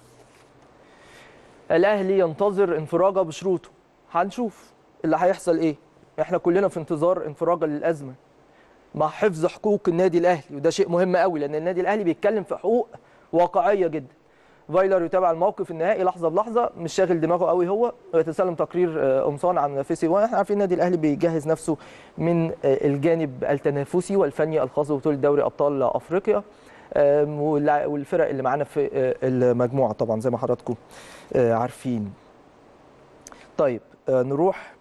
الاهلي ينتظر انفراجه بشروطه هنشوف اللي هيحصل ايه احنا كلنا في انتظار انفراجه للازمه مع حفظ حقوق النادي الاهلي وده شيء مهم قوي لان النادي الاهلي بيتكلم في حقوق واقعيه جدا فايلر يتابع الموقف النهائي لحظه بلحظه مش شاغل دماغه قوي هو ويتسلم تقرير قمصان عن منافسي واحنا عارفين النادي الاهلي بيجهز نفسه من الجانب التنافسي والفني الخاص ببطوله دوري ابطال افريقيا آم، واللع- والفرق اللي معانا في آه، المجموعه طبعا زي ما حضراتكم آه، عارفين طيب آه، نروح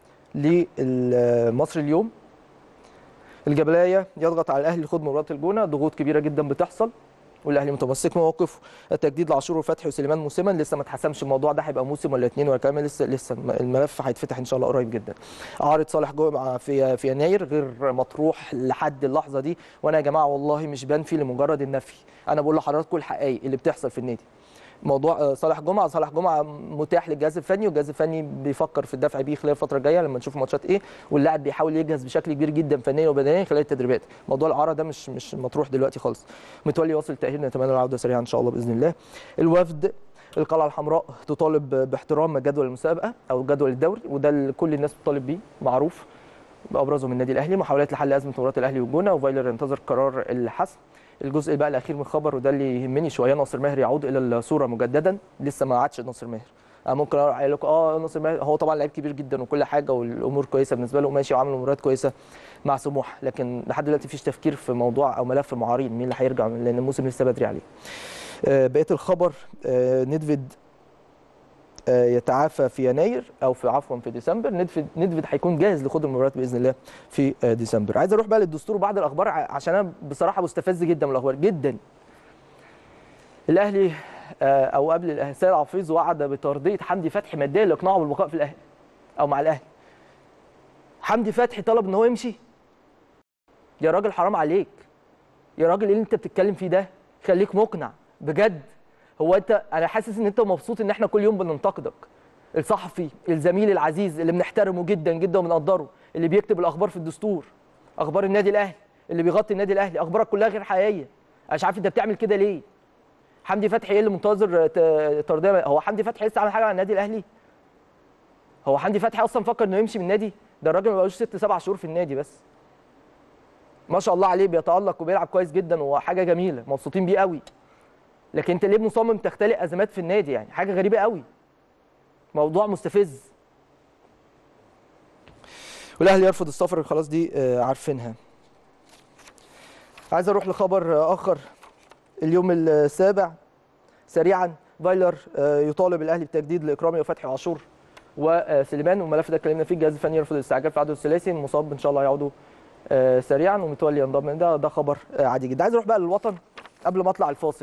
لمصر اليوم الجبلايه يضغط على الاهلي لخوض مباراه الجونه ضغوط كبيره جدا بتحصل والاهلي متمسك موقف التجديد لعاشور وفتحي وسليمان موسما لسه ما اتحسمش الموضوع ده هيبقى موسم ولا اتنين ولا كمان لسه لسه الملف هيتفتح ان شاء الله قريب جدا عارض صالح جمعه في في يناير غير مطروح لحد اللحظه دي وانا يا جماعه والله مش بنفي لمجرد النفي انا بقول لحضراتكم الحقائق اللي بتحصل في النادي موضوع آه، صالح جمعه صالح جمعه متاح للجهاز الفني والجهاز الفني بيفكر في الدفع بيه خلال الفتره الجايه لما نشوف ماتشات ايه واللاعب بيحاول يجهز بشكل كبير جدا فنيا وبدنيا خلال التدريبات موضوع الاعاره ده مش مش مطروح دلوقتي خالص متولي واصل التاهيل نتمنى العوده سريعا ان شاء الله باذن الله الوفد القلعه الحمراء تطالب باحترام جدول المسابقه او جدول الدوري وده اللي كل الناس بتطالب بيه معروف بابرزهم النادي الاهلي محاولات لحل ازمه مباراه الاهلي والجونه وفايلر ينتظر قرار الحسم الجزء بقى الاخير من الخبر وده اللي يهمني شويه ناصر ماهر يعود الى الصوره مجددا لسه ما عادش ناصر ماهر انا ممكن اقول لكم اه ناصر ماهر هو طبعا لعيب كبير جدا وكل حاجه والامور كويسه بالنسبه له ماشي وعامل مباريات كويسه مع سموحه لكن لحد دلوقتي مفيش تفكير في موضوع او ملف معارين مين اللي هيرجع لان الموسم لسه بدري عليه آه، بقيه الخبر آه، ندفيد آه، يتعافى في يناير او في عفوا في ديسمبر ندفيد ندفيد هيكون جاهز لخوض المباريات باذن الله في آه، ديسمبر عايز اروح بقى للدستور وبعض الاخبار ع- عشان انا بصراحه مستفز جدا من الاخبار جدا الاهلي آه، او قبل الاهلي سيد عفيظ وعد بترضيه حمدي فتحي ماديا لاقناعه بالبقاء في الاهلي او مع الاهلي حمدي فتحي طلب ان هو يمشي يا راجل حرام عليك يا راجل ايه اللي انت بتتكلم فيه ده خليك مقنع بجد هو انت انا حاسس ان انت مبسوط ان احنا كل يوم بننتقدك الصحفي الزميل العزيز اللي بنحترمه جدا جدا وبنقدره اللي بيكتب الاخبار في الدستور اخبار النادي الاهلي اللي بيغطي النادي الاهلي اخبارك كلها غير حقيقيه انا مش عارف انت بتعمل كده ليه حمدي فتحي ايه اللي منتظر ت- ترضيه هو حمدي فتحي لسه عامل حاجه على النادي الاهلي هو حمدي فتحي اصلا فكر انه يمشي من النادي ده الراجل ما بقالوش ست سبع شهور في النادي بس ما شاء الله عليه بيتالق وبيلعب كويس جدا وحاجه جميله مبسوطين بيه قوي لكن انت ليه مصمم تختلق ازمات في النادي يعني حاجه غريبه قوي موضوع مستفز والاهلي يرفض السفر خلاص دي آه، عارفينها عايز اروح لخبر آه، اخر اليوم السابع سريعا فايلر آه، يطالب الاهلي بتجديد لاكرامي وفتحي وعاشور وسليمان والملف ده اتكلمنا فيه الجهاز الفني يرفض الاستعجال في عدد الثلاثي المصاب ان شاء الله يعودوا آه، سريعا ومتولي ينضم ده ده خبر آه، عادي جدا عايز اروح بقى للوطن قبل ما اطلع الفاصل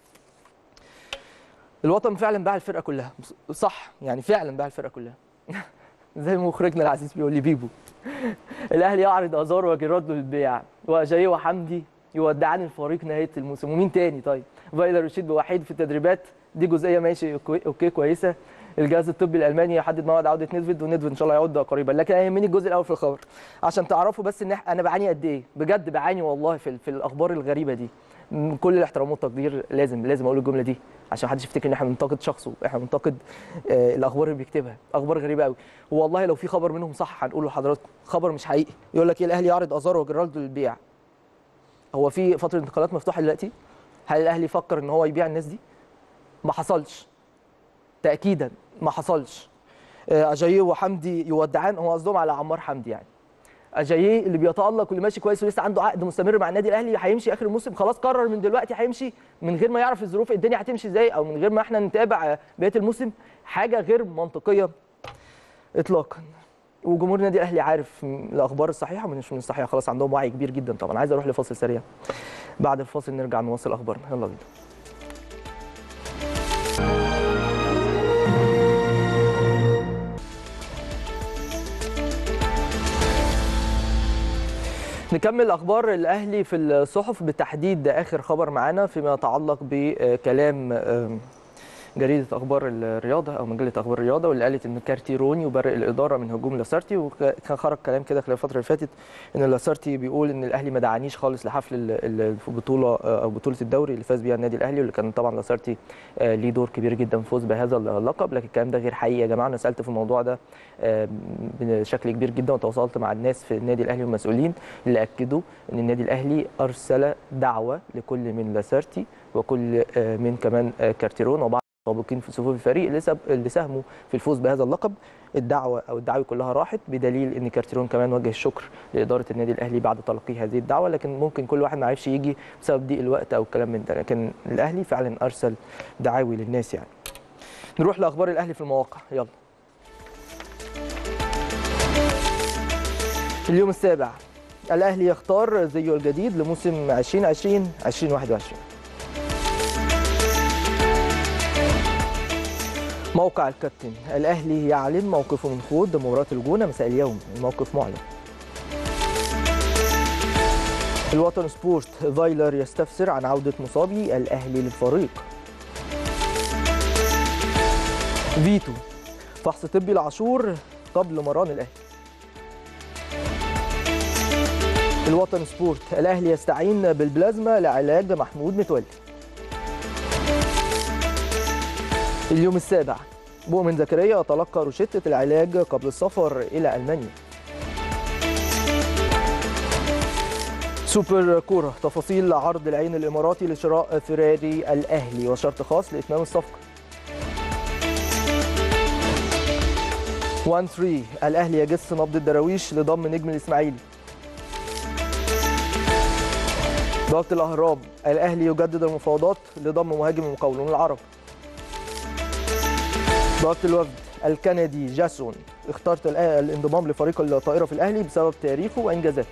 الوطن فعلا باع الفرقه كلها صح يعني فعلا باع الفرقه كلها زي ما مخرجنا العزيز بيقول لي بيبو الاهلي يعرض ازار وجيراد للبيع واجاي وحمدي يودعان الفريق نهايه الموسم ومين تاني طيب فايلر رشيد بوحيد في التدريبات دي جزئيه ماشي أوكي- اوكي كويسه الجهاز الطبي الالماني يحدد موعد عوده نيدفيد ونيدفيد ان شاء الله يعود قريبا لكن أنا يهمني الجزء الاول في الخبر عشان تعرفوا بس ان إح- انا بعاني قد ايه بجد بعاني والله في, ال- في الاخبار الغريبه دي من كل الاحترام والتقدير لازم لازم اقول الجمله دي عشان محدش يفتكر ان احنا بننتقد شخصه احنا بننتقد آه الاخبار اللي بيكتبها اخبار غريبه قوي والله لو في خبر منهم صح هنقوله لحضراتكم خبر مش حقيقي يقول لك ايه الاهلي يعرض ازار وجيرالدو للبيع هو في فتره انتقالات مفتوحه دلوقتي هل الاهلي فكر ان هو يبيع الناس دي ما حصلش تاكيدا ما حصلش آه، اجاييه وحمدي يودعان هو قصدهم على عمار حمدي يعني اجاييه اللي بيتالق واللي ماشي كويس ولسه عنده عقد مستمر مع النادي الاهلي هيمشي اخر الموسم خلاص قرر من دلوقتي هيمشي من غير ما يعرف الظروف الدنيا هتمشي ازاي او من غير ما احنا نتابع آه، بقيه الموسم حاجه غير منطقيه اطلاقا وجمهور النادي الاهلي عارف م- الاخبار الصحيحه ومش من الصحيحه خلاص عندهم وعي كبير جدا طبعا عايز اروح لفاصل سريع بعد الفاصل نرجع نواصل اخبارنا يلا بينا نكمل اخبار الاهلي في الصحف بالتحديد اخر خبر معانا فيما يتعلق بكلام آم، جريده اخبار الرياضه او مجله اخبار الرياضه واللي قالت ان كارتيرون يبرئ الاداره من هجوم لاسارتي وكان خرج كلام كده خلال الفتره اللي فاتت ان لاسارتي بيقول ان الاهلي ما دعانيش خالص لحفل ال- ال- البطوله او بطوله الدوري اللي فاز بيها النادي الاهلي واللي كان طبعا لاسارتي آه، ليه دور كبير جدا في الفوز بهذا اللقب لكن الكلام ده غير حقيقي يا جماعه انا سالت في الموضوع ده آه، بشكل كبير جدا وتواصلت مع الناس في النادي الاهلي والمسؤولين اللي اكدوا ان النادي الاهلي ارسل دعوه لكل من لاسارتي وكل آه، من كمان آه، كارتيرون وبعض سابقين في صفوف الفريق اللي سب... اللي ساهموا في الفوز بهذا اللقب الدعوه او الدعاوي كلها راحت بدليل ان كارتيرون كمان وجه الشكر لاداره النادي الاهلي بعد تلقي هذه الدعوه لكن ممكن كل واحد ما عرفش يجي بسبب ضيق الوقت او الكلام من ده لكن الاهلي فعلا ارسل دعاوي للناس يعني نروح لاخبار الاهلي في المواقع يلا اليوم السابع الاهلي يختار زيه الجديد لموسم 2020 2021 موقع الكابتن الاهلي يعلن موقفه من خوض مباراه الجونه مساء اليوم الموقف معلن الوطن سبورت فايلر يستفسر عن عوده مصابي الاهلي للفريق فيتو فحص طبي لعاشور قبل مران الاهلي الوطن سبورت الاهلي يستعين بالبلازما لعلاج محمود متولي اليوم السابع مؤمن زكريا تلقى روشتة العلاج قبل السفر إلى ألمانيا سوبر كورة تفاصيل عرض العين الإماراتي لشراء فراري الأهلي وشرط خاص لإتمام الصفقة 1 3 الأهلي يجس نبض الدراويش لضم نجم الإسماعيلي ضغط الأهرام الأهلي يجدد المفاوضات لضم مهاجم المقاولون العرب ضغط الوفد الكندي جاسون اختارت الآ- الانضمام لفريق الطائرة في الأهلي بسبب تاريخه وإنجازاته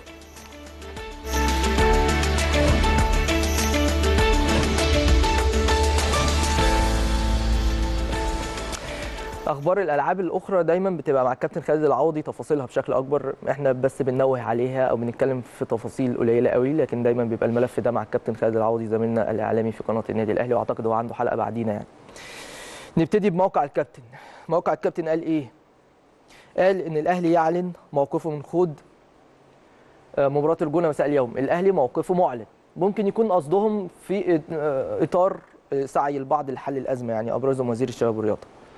اخبار الالعاب الاخرى دايما بتبقى مع الكابتن خالد العوضي تفاصيلها بشكل اكبر احنا بس بننوه عليها او بنتكلم في تفاصيل قليله قوي لكن دايما بيبقى الملف ده مع الكابتن خالد العوضي زميلنا الاعلامي في قناه النادي الاهلي واعتقد هو عنده حلقه بعدينا يعني نبتدي بموقع الكابتن موقع الكابتن قال ايه قال ان الاهلي يعلن موقفه من خوض آه، مباراه الجونه مساء اليوم الاهلي موقفه معلن ممكن يكون قصدهم في آه، اطار آه، سعي البعض لحل الازمه يعني ابرزهم وزير الشباب والرياضه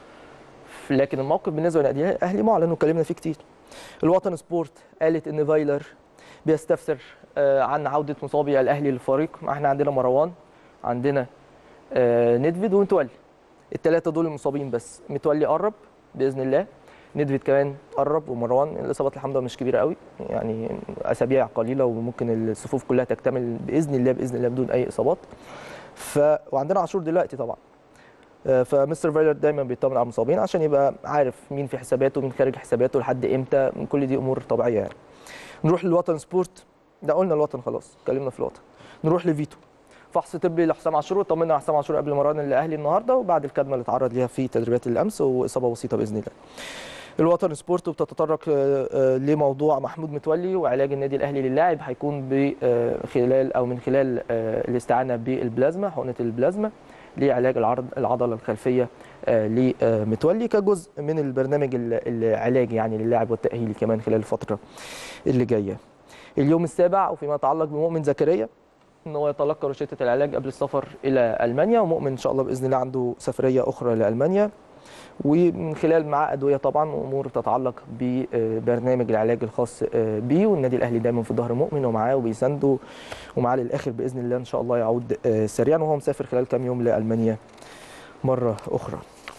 لكن الموقف بالنسبه للنادي الاهلي معلن واتكلمنا فيه كتير الوطن سبورت قالت ان فايلر بيستفسر آه، عن عوده مصابي الاهلي للفريق ما احنا عندنا مروان عندنا آه، ندفيد ومتولي الثلاثه دول المصابين بس متولي قرب باذن الله ندفيد كمان قرب ومروان الاصابات الحمد لله مش كبيره قوي يعني اسابيع قليله وممكن الصفوف كلها تكتمل باذن الله باذن الله بدون اي اصابات ف وعندنا عاشور دلوقتي طبعا آه، فمستر فايلر دايما بيطمن على المصابين عشان يبقى عارف مين في حساباته ومين خارج حساباته لحد امتى كل دي امور طبيعيه يعني نروح للوطن سبورت ده قلنا الوطن خلاص اتكلمنا في الوطن نروح لفيتو فحص طبي لحسام عاشور وطمنا على حسام عاشور قبل مران الاهلي النهارده وبعد الكدمه اللي اتعرض ليها في تدريبات الامس واصابه بسيطه باذن الله الوطن سبورت بتتطرق آه، آه، لموضوع محمود متولي وعلاج النادي الاهلي للاعب هيكون بخلال او من خلال آه، الاستعانه بالبلازما حقنه البلازما لعلاج العرض العضله الخلفيه آه، لمتولي كجزء من البرنامج ال- العلاجي يعني للاعب والتاهيلي كمان خلال الفتره اللي جايه. اليوم السابع وفيما يتعلق بمؤمن زكريا ان هو يتلقى روشته العلاج قبل السفر الى المانيا ومؤمن ان شاء الله باذن الله عنده سفريه اخرى لالمانيا ومن خلال معاه ادويه طبعا وامور تتعلق ببرنامج العلاج الخاص بيه والنادي الاهلي دايما في ظهر مؤمن ومعاه وبيسانده ومعاه للاخر باذن الله ان شاء الله يعود سريعا وهو مسافر خلال كام يوم لالمانيا مره اخرى.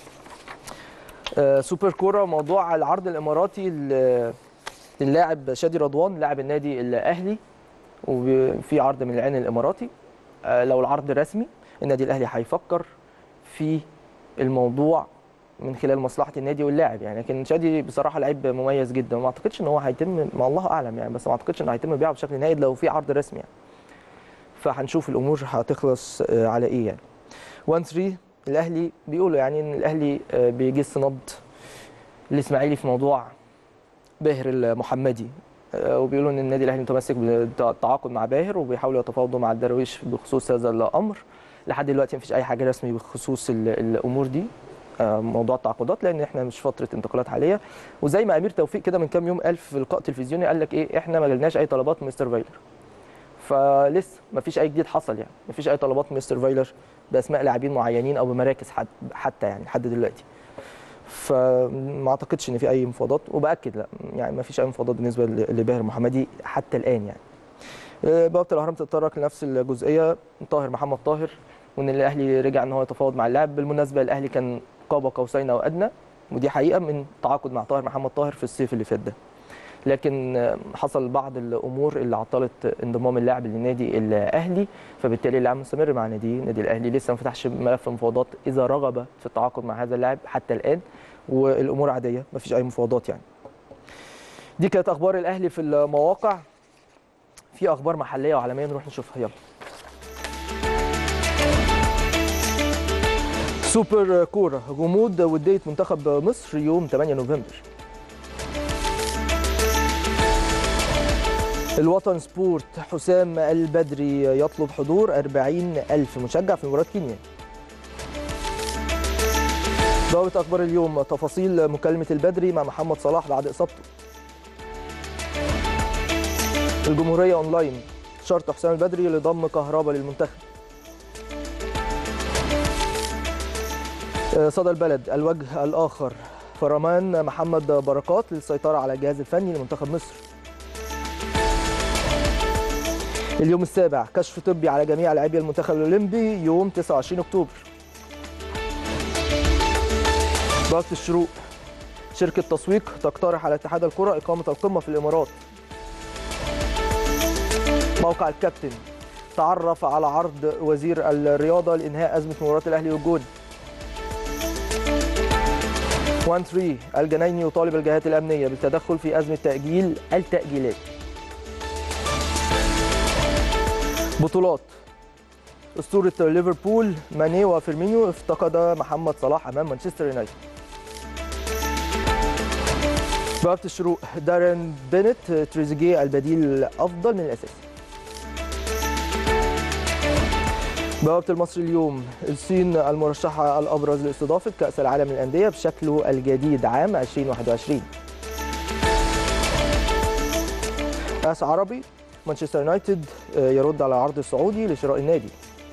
سوبر كوره موضوع العرض الاماراتي ل- للاعب شادي رضوان لاعب النادي الاهلي وفي عرض من العين الاماراتي آه، لو العرض رسمي النادي الاهلي هيفكر في الموضوع من خلال مصلحه النادي واللاعب يعني لكن شادي بصراحه لعيب مميز جدا وما اعتقدش ان هو هيتم ما الله اعلم يعني بس ما اعتقدش انه هيتم بيعه بشكل نهائي لو في عرض رسمي يعني فهنشوف الامور هتخلص آه، على ايه يعني 1 3 الاهلي بيقولوا يعني ان الاهلي آه، بيجس نبض الاسماعيلي في موضوع باهر المحمدي آه، وبيقولوا ان النادي الاهلي متمسك بالتعاقد مع باهر وبيحاولوا يتفاوضوا مع الدراويش بخصوص هذا الامر لحد دلوقتي مفيش اي حاجه رسمي بخصوص ال- الامور دي آه، موضوع التعاقدات لان احنا مش فتره انتقالات حاليه وزي ما امير توفيق كده من كام يوم قال في لقاء تلفزيوني قال لك ايه احنا ما جالناش اي طلبات من مستر فايلر فلسه مفيش اي جديد حصل يعني مفيش اي طلبات من مستر فايلر باسماء لاعبين معينين او بمراكز حد حتى يعني لحد دلوقتي فما اعتقدش ان في اي مفاوضات وباكد لا يعني ما فيش اي مفاوضات بالنسبه ل- لباهر محمدي حتى الان يعني آه، بوابه الاهرام تتطرق لنفس الجزئيه طاهر محمد طاهر وان الاهلي رجع ان هو يتفاوض مع اللاعب بالمناسبه الاهلي كان قاب قوسين او ادنى ودي حقيقه من تعاقد مع طاهر محمد طاهر في الصيف اللي فات ده لكن آه، حصل بعض الامور اللي عطلت انضمام اللاعب للنادي الاهلي فبالتالي اللاعب مستمر مع نادي النادي الاهلي لسه ما فتحش ملف مفاوضات اذا رغب في التعاقد مع هذا اللاعب حتى الان والامور عاديه ما فيش اي مفاوضات يعني دي كانت اخبار الاهلي في المواقع في اخبار محليه وعالميه نروح نشوفها يلا سوبر كوره غموض وديه منتخب مصر يوم 8 نوفمبر الوطن سبورت حسام البدري يطلب حضور 40 ألف مشجع في مباراة كينيا ضابط أخبار اليوم تفاصيل مكالمة البدري مع محمد صلاح بعد إصابته الجمهورية أونلاين شرط حسام البدري لضم كهربا للمنتخب آه، صدى البلد الوجه الآخر فرمان محمد بركات للسيطرة على الجهاز الفني لمنتخب مصر اليوم السابع كشف طبي على جميع لاعبي المنتخب الاولمبي يوم 29 اكتوبر ضغط الشروق شركة تسويق تقترح على اتحاد الكرة إقامة القمة في الإمارات موقع الكابتن تعرف على عرض وزير الرياضة لإنهاء أزمة مباراة الأهلي والجون 1 3 الجنايني يطالب الجهات الأمنية بالتدخل في أزمة تأجيل التأجيلات بطولات أسطورة ليفربول ماني وفيرمينيو افتقد محمد صلاح أمام مانشستر يونايتد بوابة الشروق دارين بينت تريزيجيه البديل الأفضل من الأساسي بوابة المصري اليوم الصين المرشحة الأبرز لاستضافة كأس العالم للأندية بشكله الجديد عام 2021 كأس عربي مانشستر يونايتد يرد على عرض السعودي لشراء النادي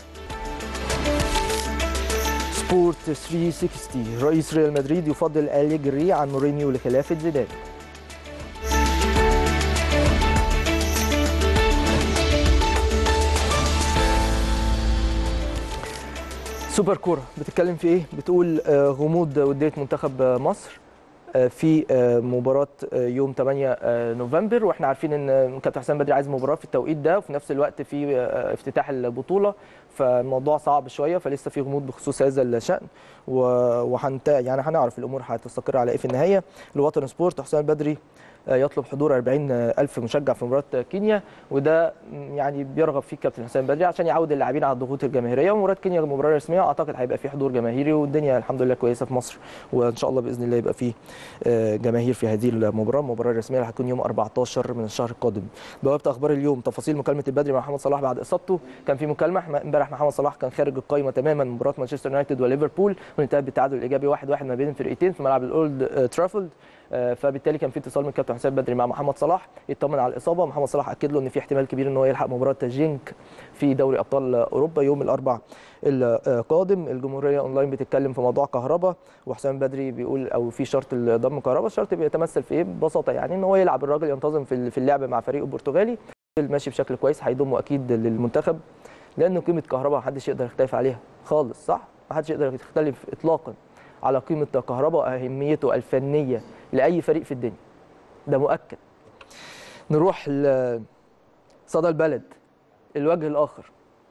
سبورت 360 رئيس ريال مدريد يفضل أليجري عن مورينيو لخلافة زيدان سوبر كورة بتتكلم في ايه؟ بتقول آه، غموض ودية منتخب آه، مصر آه، في آه، مباراة آه، يوم 8 آه، نوفمبر واحنا عارفين ان كابتن حسام بدري عايز مباراة في التوقيت ده وفي نفس الوقت في آه، افتتاح البطولة فالموضوع صعب شوية فلسه في غموض بخصوص هذا الشأن و- وهنت يعني هنعرف الامور هتستقر على ايه في النهاية الوطن سبورت حسام البدري آه، يطلب حضور 40 ألف مشجع في مباراة كينيا وده م، يعني بيرغب فيه كابتن حسام بدري عشان يعود اللاعبين على الضغوط الجماهيريه ومباراة كينيا مباراة رسمية اعتقد هيبقى فيه حضور جماهيري والدنيا الحمد لله كويسة في مصر وان شاء الله باذن الله يبقى فيه آه، جماهير في هذه المباراة المباراة الرسمية اللي هتكون يوم 14 من الشهر القادم بوابة اخبار اليوم تفاصيل مكالمة البدري مع محمد صلاح بعد اصابته كان في مكالمة إحنا- امبارح محمد صلاح كان خارج القائمة تماما من مباراة مانشستر يونايتد وليفربول وانتهت بالتعادل الايجابي 1-1 ما بين الفرقتين في ملعب الاولد آه، ترافلد آه، فبالتالي كان في اتصال من كابتن حسام بدري مع محمد صلاح يطمن على الاصابه محمد صلاح اكد له ان في احتمال كبير ان هو يلحق مباراه جينك في دوري ابطال اوروبا يوم الاربعاء القادم الجمهوريه اونلاين بتتكلم في موضوع كهربا وحسام بدري بيقول او في شرط ضم كهربا الشرط بيتمثل في ايه ببساطه يعني ان هو يلعب الراجل ينتظم في في اللعب مع فريقه البرتغالي ماشي بشكل كويس هيضمه اكيد للمنتخب لانه قيمه كهربا محدش يقدر يختلف عليها خالص صح محدش يقدر يختلف اطلاقا على قيمه كهربا واهميته الفنيه لاي فريق في الدنيا ده مؤكد نروح لصدى البلد الوجه الاخر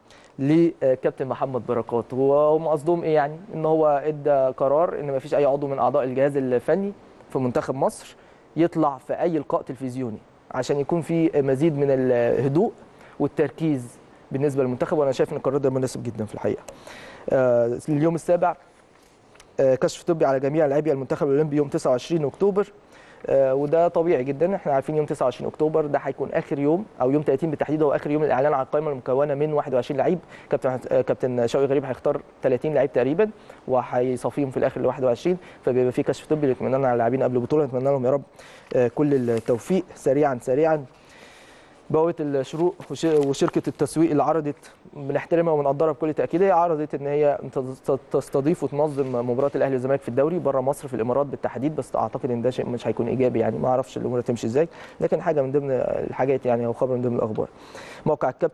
لكابتن محمد بركات هو هم قصدهم ايه يعني ان هو ادى قرار ان ما فيش اي عضو من اعضاء الجهاز الفني في منتخب مصر يطلع في اي لقاء تلفزيوني عشان يكون في مزيد من الهدوء والتركيز بالنسبه للمنتخب وانا شايف ان القرار ده مناسب جدا في الحقيقه آه، اليوم السابع آه، كشف طبي على جميع لاعبي المنتخب الاولمبي يوم 29 اكتوبر آه، وده طبيعي جدا احنا عارفين يوم 29 اكتوبر ده هيكون اخر يوم او يوم 30 بالتحديد هو اخر يوم الاعلان عن القائمه المكونه من 21 لعيب كابتن آه، كابتن شوقي غريب هيختار 30 لعيب تقريبا وهيصافيهم في الاخر ل 21 فبيبقى في كشف طبي نتمنى لنا على اللاعبين قبل البطوله نتمنى لهم يا رب آه، كل التوفيق سريعا سريعا بوابه الشروق وش- وشركه التسويق اللي عرضت بنحترمها وبنقدرها بكل تاكيد هي عرضت ان هي ت- تستضيف وتنظم مباراه الاهلي والزمالك في الدوري بره مصر في الامارات بالتحديد بس اعتقد ان ده شيء مش هيكون ايجابي يعني ما اعرفش الامور هتمشي ازاي لكن حاجه من ضمن الحاجات يعني او خبر من ضمن الاخبار موقع الكابتن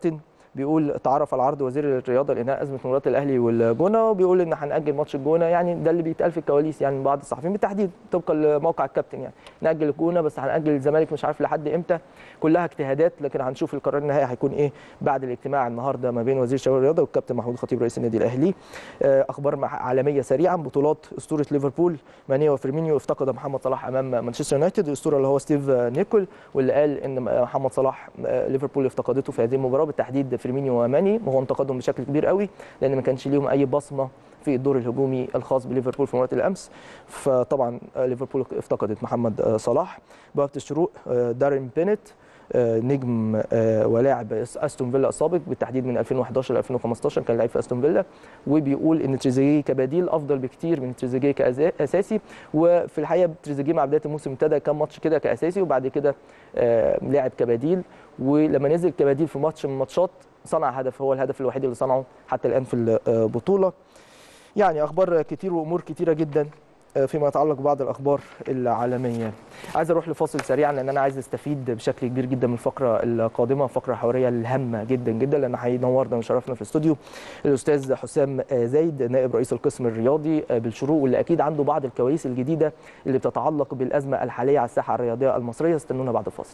بيقول تعرف على عرض وزير الرياضه لانهاء ازمه مباراه الاهلي والجونه وبيقول ان هنأجل ماتش الجونه يعني ده اللي بيتقال في الكواليس يعني من بعض الصحفيين بالتحديد طبقا لموقع الكابتن يعني نأجل الجونه بس هنأجل الزمالك مش عارف لحد امتى كلها اجتهادات لكن هنشوف القرار النهائي هيكون ايه بعد الاجتماع النهارده ما بين وزير الشباب والرياضه والكابتن محمود خطيب رئيس النادي الاهلي آه، اخبار مع- عالميه سريعا بطولات اسطوره ليفربول ماني وفيرمينيو افتقد محمد صلاح امام مانشستر يونايتد الاسطوره اللي هو ستيف نيكول واللي قال ان محمد صلاح آه، ليفربول افتقدته في هذه المباراه بالتحديد فيرمينيو وماني وهو انتقدهم بشكل كبير قوي لان ما كانش ليهم اي بصمه في الدور الهجومي الخاص بليفربول في مباراه الامس فطبعا آه، ليفربول افتقدت محمد آه، صلاح بوابه الشروق آه، دارين بينيت آه، نجم آه، ولاعب استون فيلا السابق بالتحديد من 2011 ل 2015 كان لعيب في استون فيلا وبيقول ان تريزيجيه كبديل افضل بكتير من تريزيجيه كاساسي وفي الحقيقه تريزيجيه مع بدايه الموسم ابتدى كام ماتش كده كاساسي وبعد كده آه، لعب كبديل ولما نزل كبديل في ماتش من الماتشات صنع هدف هو الهدف الوحيد اللي صنعه حتى الان في البطوله يعني اخبار كتير وامور كتيره جدا آه، فيما يتعلق ببعض الاخبار العالميه عايز اروح لفاصل سريعا لان انا عايز استفيد بشكل كبير جدا من الفقره القادمه فقره حواريه الهامه جدا جدا لان هينورنا ويشرفنا في الاستوديو الاستاذ حسام آه، زايد نائب رئيس القسم الرياضي آه، بالشروق واللي اكيد عنده بعض الكواليس الجديده اللي بتتعلق بالازمه الحاليه على الساحه الرياضيه المصريه استنونا بعد الفاصل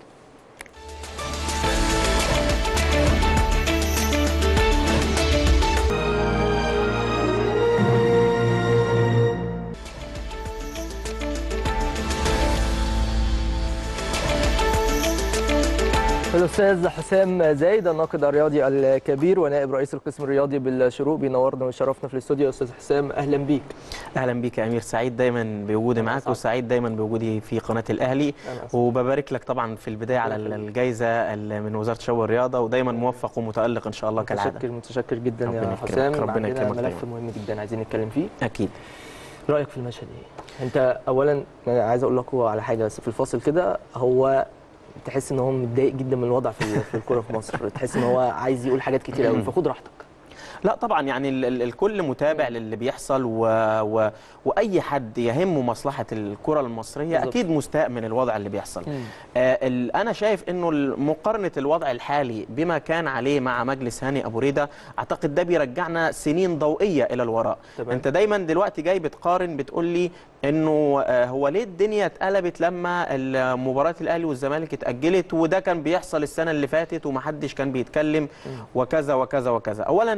الاستاذ حسام زايد الناقد الرياضي الكبير ونائب رئيس القسم الرياضي بالشروق بينورنا ويشرفنا في الاستوديو استاذ حسام اهلا بيك اهلا بيك يا امير سعيد دايما بوجودي معاك أسعد. وسعيد دايما بوجودي في قناه الاهلي أنا أسعد. وببارك لك طبعا في البدايه على الجائزه ال- من وزاره الشباب والرياضه ودايما موفق ومتالق ان شاء الله كالعاده متشكر متشكر جدا ربنا يا يكرمك، حسام ربنا عندنا يكرمك ملف دايما. مهم جدا عايزين نتكلم فيه اكيد رايك في المشهد ايه انت اولا أنا عايز اقول لكم على حاجه بس في الفاصل كده هو تحس ان هو متضايق جدا من الوضع في في الكوره في مصر تحس ان هو عايز يقول حاجات كتير قوي فخد راحتك لا طبعا يعني ال- ال- الكل متابع للي بيحصل و... و... واي حد يهمه مصلحه الكره المصريه بالظبط. اكيد مستاء من الوضع اللي بيحصل مم. آه ال... انا شايف انه مقارنه الوضع الحالي بما كان عليه مع مجلس هاني ابو ريده اعتقد ده بيرجعنا سنين ضوئيه الى الوراء تمام. انت دايما دلوقتي جاي بتقارن بتقول لي انه آه هو ليه الدنيا اتقلبت لما مباراه الاهلي والزمالك اتاجلت وده كان بيحصل السنه اللي فاتت ومحدش كان بيتكلم وكذا وكذا وكذا اولا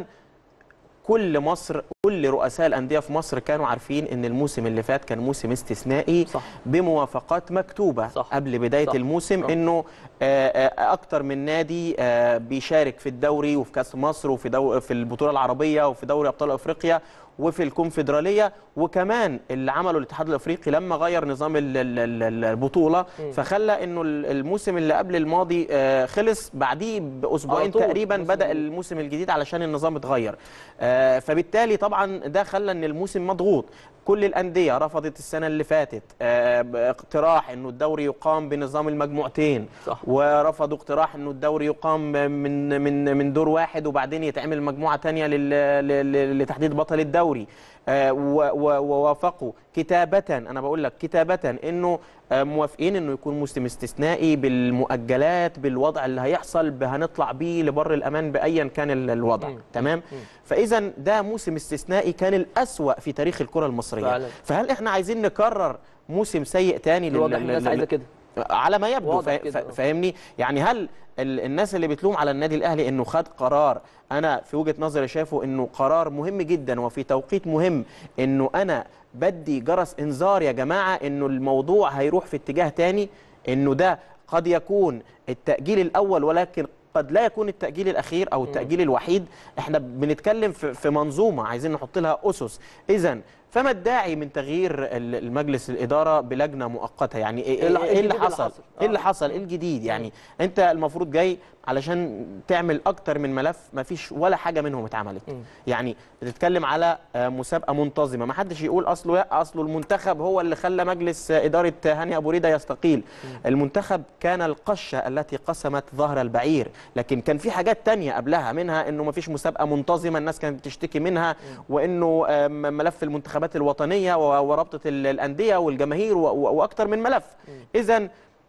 كل مصر كل رؤساء الانديه في مصر كانوا عارفين ان الموسم اللي فات كان موسم استثنائي صح. بموافقات مكتوبه صح. قبل بدايه صح. الموسم صح. انه آه، آه، اكتر من نادي آه، بيشارك في الدوري وفي كاس مصر وفي دو في البطوله العربيه وفي دوري ابطال افريقيا وفي الكونفدراليه وكمان اللي عمله الاتحاد الافريقي لما غير نظام ال- ال- ال- البطوله فخلى انه ال- الموسم اللي قبل الماضي آه، خلص بعديه على باسبوعين طول. تقريبا موسم بدا جديد. الموسم الجديد علشان النظام اتغير آه، فبالتالي طبعا ده خلى ان الموسم مضغوط كل الانديه رفضت السنه اللي فاتت آه، اقتراح انه الدوري يقام بنظام المجموعتين صح. ورفضوا اقتراح انه الدوري يقام من من من دور واحد وبعدين يتعمل مجموعه ثانيه لتحديد بطل الدوري آه، و- و- ووافقوا كتابة أنا بقول لك كتابة إنه آه، موافقين إنه يكون موسم استثنائي بالمؤجلات بالوضع اللي هيحصل ب- هنطلع بيه لبر الأمان بأيا كان ال- الوضع مم. تمام فإذا ده موسم استثنائي كان الأسوأ في تاريخ الكرة المصرية فعلا. فهل إحنا عايزين نكرر موسم سيء تاني لل- واضح الناس لل- عايزه كده على ما يبدو واضح فا- كده، فا- آه. فاهمني يعني هل ال- الناس اللي بتلوم على النادي الاهلي انه خد قرار انا في وجهه نظري شايفه انه قرار مهم جدا وفي توقيت مهم انه انا بدي جرس انذار يا جماعه انه الموضوع هيروح في اتجاه تاني انه ده قد يكون التاجيل الاول ولكن قد لا يكون التأجيل الأخير أو التأجيل الوحيد احنا بنتكلم في في منظومة عايزين نحط لها أسس إذا فما الداعي من تغيير ال- المجلس الإدارة بلجنة مؤقتة يعني إيه, إيه اللي- إيه اللي الجديد اللي حصل حصل؟ إيه اللي آه. حصل إيه الجديد يعني أنت المفروض جاي علشان تعمل أكتر من ملف ما فيش ولا حاجة منهم اتعملت يعني بتتكلم على آه، مسابقة منتظمة ما حدش يقول أصله لا أصله المنتخب هو اللي خلى مجلس آه، إدارة هاني أبو ريدة يستقيل المنتخب كان القشة التي قسمت ظهر البعير لكن كان في حاجات تانية قبلها منها انه ما فيش مسابقة منتظمة الناس كانت بتشتكي منها وانه آه، م- ملف المنتخبات الوطنية و- ورابطة ال- الأندية والجماهير و- و- واكتر من ملف اذا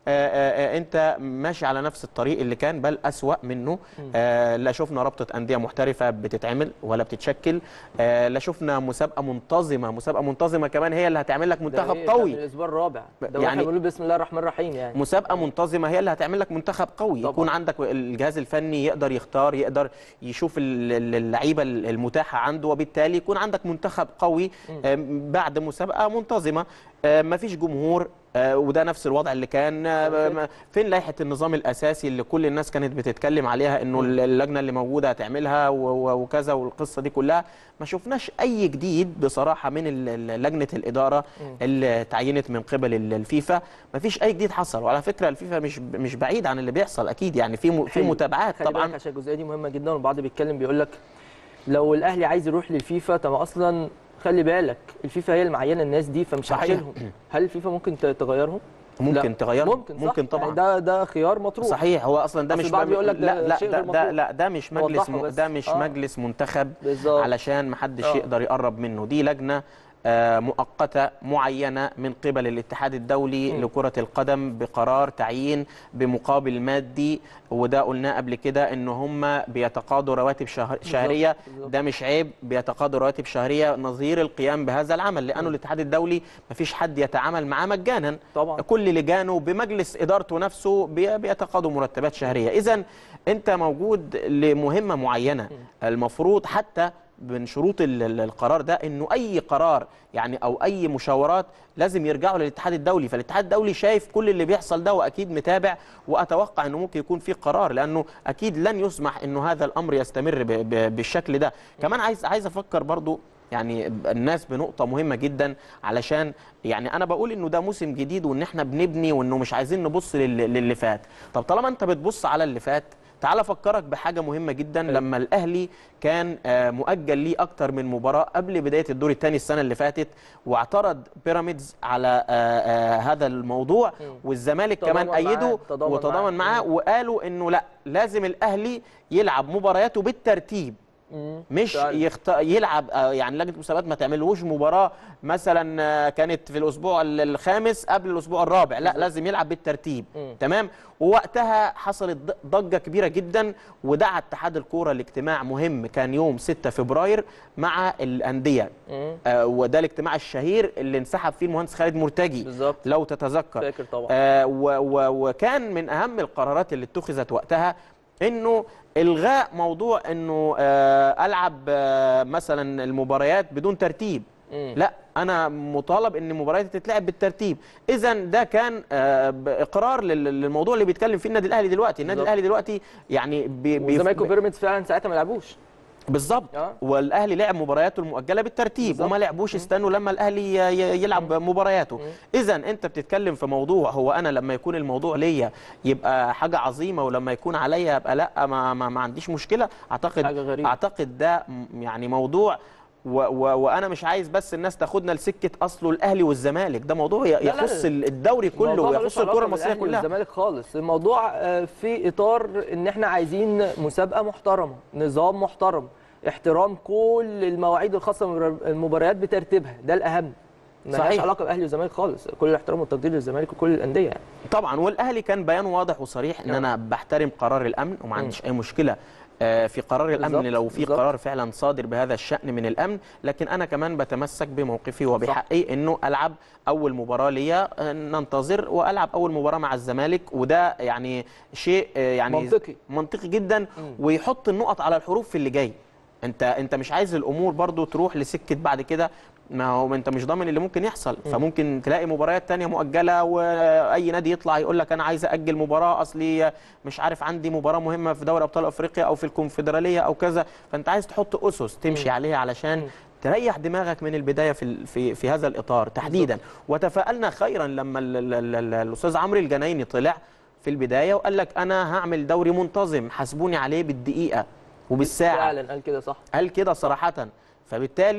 آه، آه، انت ماشي على نفس الطريق اللي كان بل اسوا منه آه، لا شفنا رابطه انديه محترفه بتتعمل ولا بتتشكل آه، لا شفنا مسابقه منتظمه مسابقه منتظمه كمان هي اللي هتعمل لك ده منتخب إيه؟ ده من قوي الاسبوع الرابع ده يعني- يعني بنقول بسم الله الرحمن الرحيم يعني مسابقه منتظمه هي اللي هتعمل لك منتخب قوي طبعاً. يكون عندك الجهاز الفني يقدر يختار يقدر يشوف ال- ال- اللعيبه المتاحه عنده وبالتالي يكون عندك منتخب قوي آم، بعد مسابقه منتظمه ما فيش جمهور آه، وده نفس الوضع اللي كان آه، ما- فين لائحه النظام الاساسي اللي كل الناس كانت بتتكلم عليها انه اللجنه اللي موجوده هتعملها و- و- وكذا والقصه دي كلها ما شفناش اي جديد بصراحه من ال- ال- لجنه الاداره اللي تعينت من قبل ال- الفيفا ما فيش اي جديد حصل وعلى فكره الفيفا مش مش بعيد عن اللي بيحصل اكيد يعني في م- في حلو. متابعات خلي بالك طبعا عشان الجزئيه دي مهمه جدا والبعض بيتكلم بيقول لك لو الاهلي عايز يروح للفيفا طب اصلا خلي بالك الفيفا هي اللي معينه الناس دي فمش صحيح. هتشيلهم هل الفيفا ممكن ت- تغيرهم؟ ممكن لا. تغيرهم ممكن صح؟ ممكن طبعا يعني ده ده خيار مطروح صحيح هو اصلا ده أصل مش البعض مج- بيقول لك ده لا لا شيء ده, غير ده مطلوب. لا ده مش مجلس أوضحه م... بس. ده مش آه. مجلس منتخب بالظبط. علشان محدش آه. يقدر يقرب منه دي لجنه آه، مؤقته معينه من قبل الاتحاد الدولي لكره القدم بقرار تعيين بمقابل مادي وده قلناه قبل كده ان هم بيتقاضوا رواتب شهر شهريه بالظبط. ده مش عيب بيتقاضوا رواتب شهريه نظير القيام بهذا العمل لانه الاتحاد الدولي مفيش حد يتعامل معاه مجانا طبعا. كل لجانه بمجلس ادارته نفسه بي- بيتقاضوا مرتبات شهريه اذا انت موجود لمهمه معينه المفروض حتى من شروط ال- ال- القرار ده انه اي قرار يعني او اي مشاورات لازم يرجعوا للاتحاد الدولي فالاتحاد الدولي شايف كل اللي بيحصل ده واكيد متابع واتوقع انه ممكن يكون في قرار لانه اكيد لن يسمح انه هذا الامر يستمر ب- ب- بالشكل ده كمان عايز عايز افكر برضو يعني الناس بنقطة مهمة جدا علشان يعني أنا بقول إنه ده موسم جديد وإن إحنا بنبني وإنه مش عايزين نبص لل- للي فات، طب طالما أنت بتبص على اللي فات تعال أفكرك بحاجة مهمة جدا لما الأهلي كان آه، مؤجل ليه أكتر من مباراة قبل بداية الدور الثاني السنة اللي فاتت واعترض بيراميدز على آه، آه، هذا الموضوع والزمالك تضامن كمان معاه، أيده تضامن وتضامن معاه. معاه وقالوا إنه لا لازم الأهلي يلعب مبارياته بالترتيب مم. مش فعلا. يخت... يلعب آه، يعني لجنه المسابقات ما تعملوش مباراه مثلا آه، كانت في الاسبوع ال- الخامس قبل الاسبوع الرابع لا لازم يلعب بالترتيب مم. تمام ووقتها حصلت ض- ضجه كبيره جدا ودعا اتحاد الكوره لاجتماع مهم كان يوم 6 فبراير مع الانديه مم. آه، وده الاجتماع الشهير اللي انسحب فيه المهندس خالد مرتجي بالظبط. لو تتذكر فاكر طبعا. آه و و وكان من اهم القرارات اللي اتخذت وقتها انه الغاء موضوع انه آه العب آه مثلا المباريات بدون ترتيب مم. لا انا مطالب ان مبارياتي تتلعب بالترتيب اذا ده كان آه اقرار لل- للموضوع اللي بيتكلم فيه النادي الاهلي دلوقتي النادي بالظبط. الاهلي دلوقتي يعني بي بي- والزمالك وبيراميدز فعلا ساعتها ما لعبوش بالظبط آه. والاهلي لعب مبارياته المؤجله بالترتيب بالظبط. وما لعبوش استنوا لما الاهلي ي- ي- يلعب مبارياته اذا انت بتتكلم في موضوع هو انا لما يكون الموضوع ليا يبقى حاجه عظيمه ولما يكون عليا يبقى لا ما, ما, ما عنديش مشكله اعتقد حاجة غريبة. اعتقد ده م- يعني موضوع و و وانا مش عايز بس الناس تاخدنا لسكه اصله الاهلي والزمالك ده موضوع ي- لا. يخص الدوري كله الموضوع ملوش ويخص علاقة الكره المصريه بالأهلي كلها والزمالك خالص الموضوع آه، في اطار ان احنا عايزين مسابقه محترمه نظام محترم احترام كل المواعيد الخاصه بالمباريات بترتيبها ده الاهم ملهاش صحيح. علاقه بالاهلي والزمالك خالص كل الاحترام والتقدير للزمالك وكل الانديه يعني طبعا والاهلي كان بيان واضح وصريح ان نعم. انا بحترم قرار الامن وما عنديش اي مشكله آه، في قرار الامن بالظبط، لو في بالظبط. قرار فعلا صادر بهذا الشان من الامن لكن انا كمان بتمسك بموقفي وبحقي انه العب اول مباراه ليا آه، ننتظر والعب اول مباراه مع الزمالك وده يعني شيء آه، يعني منطقي. منطقي جدا ويحط النقط على الحروف في اللي جاي انت انت مش عايز الامور برضو تروح لسكه بعد كده ما هو انت مش ضامن اللي ممكن يحصل فممكن تلاقي مباريات تانية مؤجله واي نادي يطلع يقول لك انا عايز اجل مباراه اصلي مش عارف عندي مباراه مهمه في دوري ابطال افريقيا او في الكونفدراليه او كذا فانت عايز تحط اسس تمشي عليها علشان تريح دماغك من البدايه في ال- في في هذا الاطار تحديدا وتفائلنا خيرا لما ال- ال- ال- ال- الاستاذ عمرو الجنايني طلع في البدايه وقال لك انا هعمل دوري منتظم حاسبوني عليه بالدقيقه وبالساعه فعلا قال كده صح قال كده صراحة فبالتالي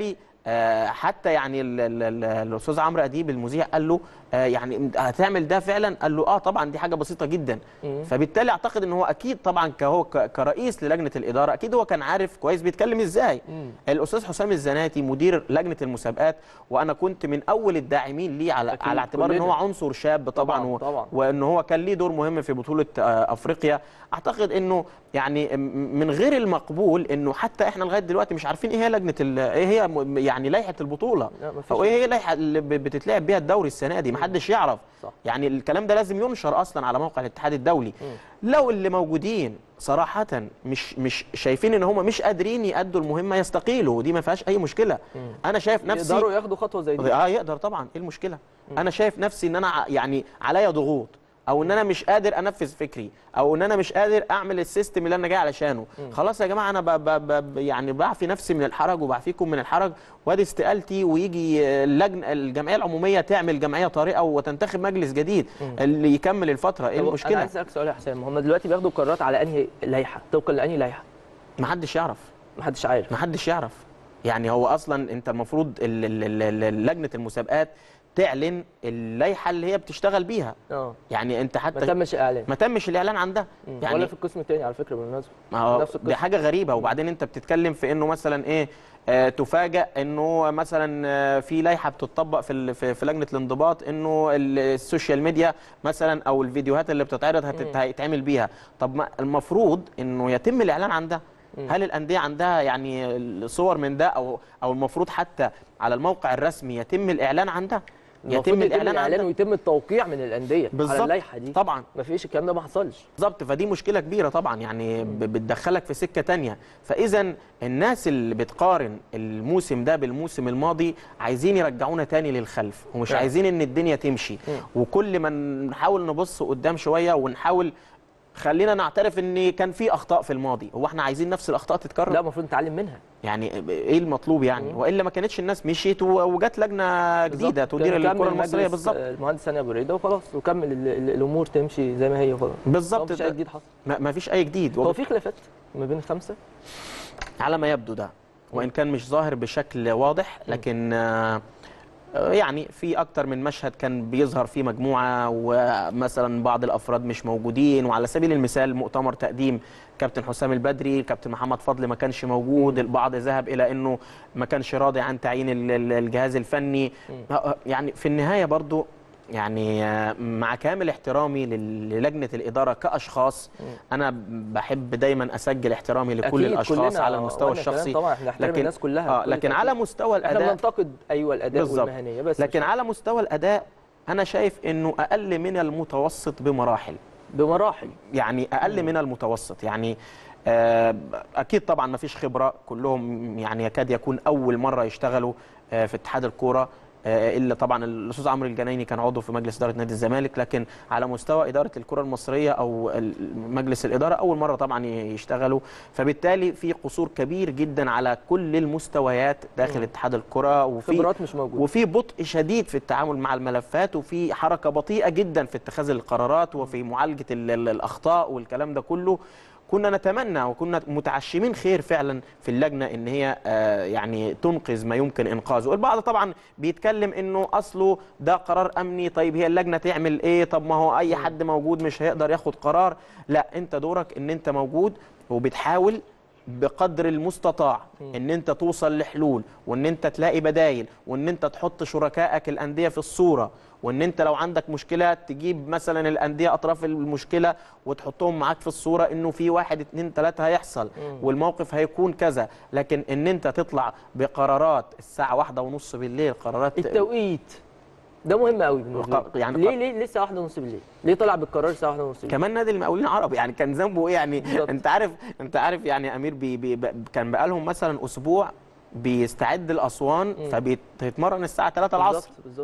آه، حتى يعني ال- ال- ال- الاستاذ عمرو اديب المذيع قال له آه، يعني هتعمل ده فعلا قال له اه طبعا دي حاجه بسيطه جدا فبالتالي اعتقد ان هو اكيد طبعا كهو ك- كرئيس للجنه الاداره اكيد هو كان عارف كويس بيتكلم ازاي الاستاذ حسام الزناتي مدير لجنه المسابقات وانا كنت من اول الداعمين ليه على أكيد، على اعتبار ان كلنا. هو عنصر شاب طبعا, طبعاً، و- طبعاً. وان هو كان ليه دور مهم في بطوله آه، افريقيا اعتقد انه يعني م- من غير المقبول انه حتى احنا لغايه دلوقتي مش عارفين ايه هي لجنه ال- ايه هي م- يعني لائحه البطوله لا، مفيش. او ايه هي اللائحه اللي ب- بتتلعب بيها الدوري السنه دي محدش يعرف صح. يعني الكلام ده لازم ينشر اصلا على موقع الاتحاد الدولي لو اللي موجودين صراحه مش مش شايفين ان هم مش قادرين يأدوا المهمه يستقيلوا ودي ما فيهاش اي مشكله انا شايف نفسي يقدروا ياخدوا خطوه زي دي اه يقدر طبعا ايه المشكله انا شايف نفسي ان انا ع- يعني عليا ضغوط او ان انا مش قادر انفذ فكري او ان انا مش قادر اعمل السيستم اللي انا جاي علشانه خلاص يا جماعه انا ب ب ب يعني بعفي نفسي من الحرج وبعفيكم من الحرج وادي استقالتي ويجي اللجنه الجمعيه العموميه تعمل جمعيه طارئه وتنتخب مجلس جديد اللي يكمل الفتره ايه طب انا المشكله عايز اسالك سؤال يا حسام هم دلوقتي بياخدوا قرارات على انهي لائحه طبقا لانهي لائحه محدش يعرف محدش عارف محدش يعرف يعني هو اصلا انت المفروض ال- ال- ال- ال- لجنه المسابقات تعلن اللائحه اللي هي بتشتغل بيها اه يعني انت ما حتى تمش اعلان ما تمش الاعلان عن ده يعني يعني ولا في القسم الثاني على فكره بالمناسبه ما هو نفس دي القسم حاجه غريبه وبعدين انت بتتكلم في انه مثلا ايه آه تفاجأ انه مثلا آه في لائحه بتطبق في ال- في, في لجنه الانضباط انه ال- السوشيال ميديا مثلا او الفيديوهات اللي بتتعرض هتت- هيتعمل بيها طب ما المفروض انه يتم الاعلان عن ده هل الانديه عندها يعني صور من ده او او المفروض حتى على الموقع الرسمي يتم الاعلان عن ده يتم الاعلان عن عن الاعلان ده ويتم التوقيع من الانديه على بالظبط. اللائحه دي طبعا ما فيش الكلام ده ما حصلش بالظبط فدي مشكله كبيره طبعا يعني ب- بتدخلك في سكه تانية فاذا الناس اللي بتقارن الموسم ده بالموسم الماضي عايزين يرجعونا تاني للخلف ومش فعلا. عايزين ان الدنيا تمشي وكل ما نحاول نبص قدام شويه ونحاول خلينا نعترف ان كان في اخطاء في الماضي هو احنا عايزين نفس الاخطاء تتكرر لا المفروض نتعلم منها يعني ايه المطلوب يعني والا ما كانتش الناس مشيت و- وجت لجنه جديده بالظبط. تدير كان الكره كمل المصريه مجلس، بالظبط آه، المهندس هاني ابو ريده وخلاص وكمل ال- ال- الامور تمشي زي ما هي وخلاص بالظبط مفيش اي جديد حصل ما ما فيش اي جديد هو في خلافات ما بين الخمسه على ما يبدو ده وان كان مش ظاهر بشكل واضح لكن آه، آه، يعني في اكتر من مشهد كان بيظهر فيه مجموعه ومثلا بعض الافراد مش موجودين وعلى سبيل المثال مؤتمر تقديم كابتن حسام البدري كابتن محمد فضل ما كانش موجود البعض ذهب الى انه ما كانش راضي عن تعيين ال- ال- الجهاز الفني آه، يعني في النهايه برضو يعني آه، مع كامل احترامي لل- للجنه الاداره كاشخاص انا بحب دايما اسجل احترامي لكل أكيد الاشخاص كلنا، على المستوى وأنا كمان الشخصي طبعا احنا نحترم الناس كلها اه بكل لكن تأكيد. على مستوى احنا الاداء بننتقد ايوه الاداء بالظبط. والمهنيه بس لكن مش على مستوى الاداء انا شايف انه اقل من المتوسط بمراحل بمراحل يعني اقل من المتوسط يعني آه، اكيد طبعا ما فيش خبره كلهم يعني يكاد يكون اول مره يشتغلوا آه، في اتحاد الكوره آه، الا طبعا الاستاذ عمرو الجنايني كان عضو في مجلس اداره نادي الزمالك لكن على مستوى اداره الكره المصريه او ال- مجلس الاداره اول مره طبعا ي- يشتغلوا فبالتالي في قصور كبير جدا على كل المستويات داخل اتحاد الكره وفي خبرات مش موجوده وفي بطء شديد في التعامل مع الملفات وفي حركه بطيئه جدا في اتخاذ القرارات وفي معالجه ال- ال- الاخطاء والكلام ده كله كنا نتمنى وكنا متعشمين خير فعلا في اللجنه ان هي آه، يعني تنقذ ما يمكن انقاذه البعض طبعا بيتكلم انه اصله ده قرار امني طيب هي اللجنه تعمل ايه طب ما هو اي حد موجود مش هيقدر ياخد قرار لا انت دورك ان انت موجود وبتحاول بقدر المستطاع ان انت توصل لحلول وان انت تلاقي بدايل وان انت تحط شركائك الانديه في الصوره وان انت لو عندك مشكله تجيب مثلا الانديه اطراف المشكله وتحطهم معاك في الصوره انه في واحد اتنين تلاته هيحصل والموقف هيكون كذا لكن ان انت تطلع بقرارات الساعه واحدة ونص بالليل قرارات التوقيت ده مهم قوي بالنسبه وق- لي يعني ليه ق- ليه ليه الساعه 1 ونص بالليل ليه طلع بالقرار الساعه 1 ونص بالليل كمان نادي المقاولين العرب يعني كان ذنبه ايه يعني بالظبط. انت عارف انت عارف يعني يا امير بي بي ب- كان بقالهم مثلا اسبوع بيستعد لاسوان فبيتمرن الساعه 3 العصر بالظبط بالظبط